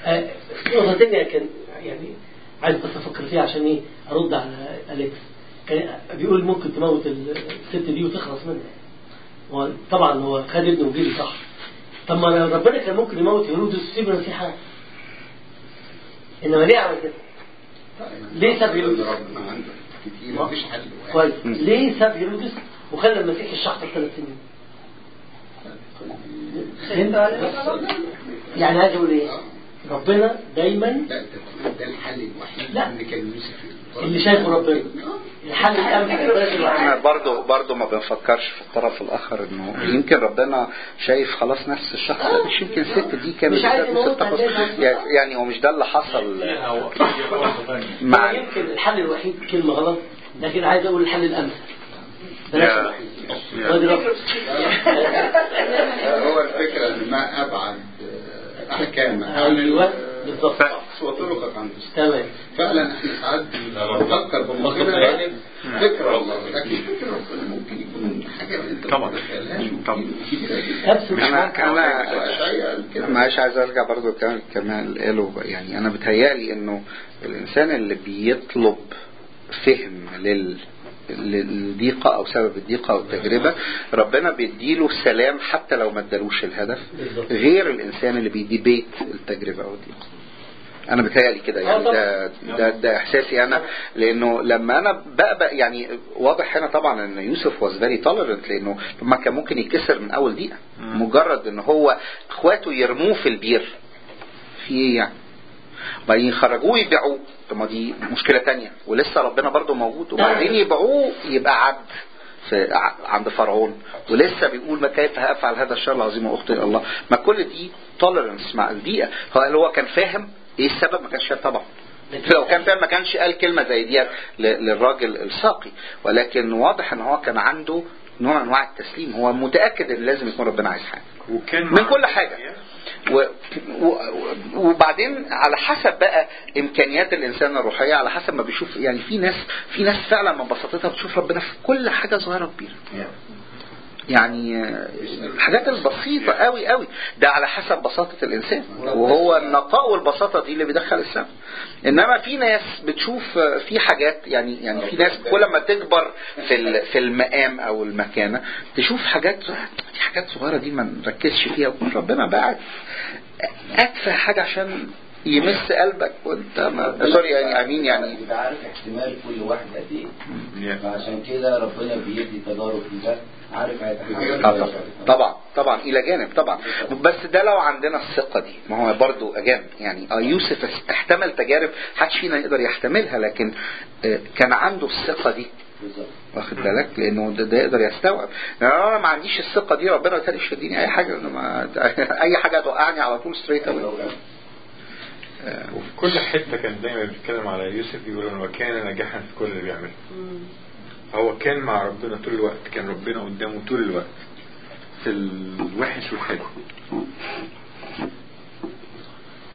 آه، نقطة تانية كان يعني عايز بس أفكر فيها عشان إيه أرد على أليكس كان بيقول ممكن تموت الست دي وتخلص منها هو طبعا هو خد ابنه وجري صح طب ما ربنا كان ممكن يموت هيرودس ويسيب المسيح عايش. انما ليه عمل كده؟ ليه ساب هيرودس؟ ربنا عندك كتير مفيش حل واحد. كويس ليه ساب هيرودس وخلى المسيح الشحطة ثلاث سنين؟ فهمت؟ يعني عايز اقول ايه؟ ربنا دايما لا ده ده الحل الوحيد لا. اللي كان يوسف اللي شايفه ربنا الحل الامثل البلد احنا الوحيد برضو برضو ما بنفكرش في الطرف الاخر انه يمكن ربنا شايف خلاص نفس الشخص ده مش يمكن الست دي كانت مش عايز ست يموتها خلاص. ليه؟ يعني يعني هو مش ده اللي حصل مع مع يمكن الحل الوحيد كلمة غلط لكن عايز اقول الحل الامثل بلاش يا- الوحيد يا- وادي رب. هو الفكرة ان ما ابعد آه، احكام ايوه بالظبط وطرقك عن تستطيع تمام فعلا احنا ساعات بنفكر بمخنا فكرة الله لكن فكرة ربنا ممكن يكون حاجة انت طبعا. ما تتخيلهاش طبعا. نفس انا انا وأشعياء كده. معلش عايز ارجع برضو كمان كمان اللي قاله بقى. يعني انا بتهيألي انه الانسان اللي بيطلب فهم لل للضيقة أو سبب الضيقة أو التجربة ربنا بيديله سلام حتى لو ما ادالوش الهدف بالظبط. غير الإنسان اللي بيديبيت التجربة أو الضيقة أنا بتهيألي كده يعني ده, ده, ده إحساسي أنا لأنه لما أنا بقى يعني واضح هنا طبعا إن يوسف was very tolerant لأنه ما كان ممكن يتكسر من أول دقيقة مجرد إن هو إخواته يرموه في البير في إيه يعني وبعدين يخرجوه يبيعوه طب ما دي مشكلة تانية ولسه ربنا برضو موجود وبعدين يبيعوه يبقى عبد في ع- عند فرعون ولسه بيقول ما كيف هافعل هذا الشر العظيم واخطئ الله ما كل دي توليرنس مع البيئة هو هل هو كان فاهم ايه السبب ما كانش فاهم طبعا لو كان فاهم ما كانش قال كلمة زي دي ل- للراجل الساقي ولكن واضح ان هو كان عنده نوع من انواع التسليم هو متأكد ان لازم يكون ربنا عايز حاجة وكان من مع- كل حاجة و... و... وبعدين على حسب بقى امكانيات الانسان الروحيه على حسب ما بيشوف يعني في ناس في ناس فعلا من بساطتها بتشوف ربنا في كل حاجه صغيره وكبيره يعني آه، الحاجات البسيطه قوي قوي ده على حسب بساطه الانسان وهو النقاء والبساطه دي اللي بيدخل السماء انما في ناس بتشوف آه، في حاجات يعني يعني في ناس كل ما تكبر في ال- في المقام او المكانه تشوف حاجات دي حاجات صغيره دي ما نركزش فيها ويكون ربنا بعت اتفه حاجه عشان يمس قلبك وانت ما سوري يعني امين يعني بيبقى عارف احتمال كل واحد قد ايه Yeah. فعشان كده ربنا بيدي تجارب في ده عارف هيتحمل آه طبعا طبعا طبعا الى جانب طبعا بس ده لو عندنا الثقه دي ما هو برضو اجان يعني اه يوسف احتمل تجارب محدش فينا يقدر يحتملها لكن آه، كان عنده الثقه دي بالظبط واخد بالك لانه ده, ده يقدر يستوعب لان لو انا ما عنديش الثقه دي ربنا ما يخليش يديني اي حاجه إنه ما اي حاجه توقعني على طول ستريت اوي وفي كل حتة كان دايما بيتكلم على يوسف بيقول انه كان ناجحا في كل اللي بيعمله هو كان مع ربنا طول الوقت كان ربنا قدامه طول الوقت في الوحش والحلو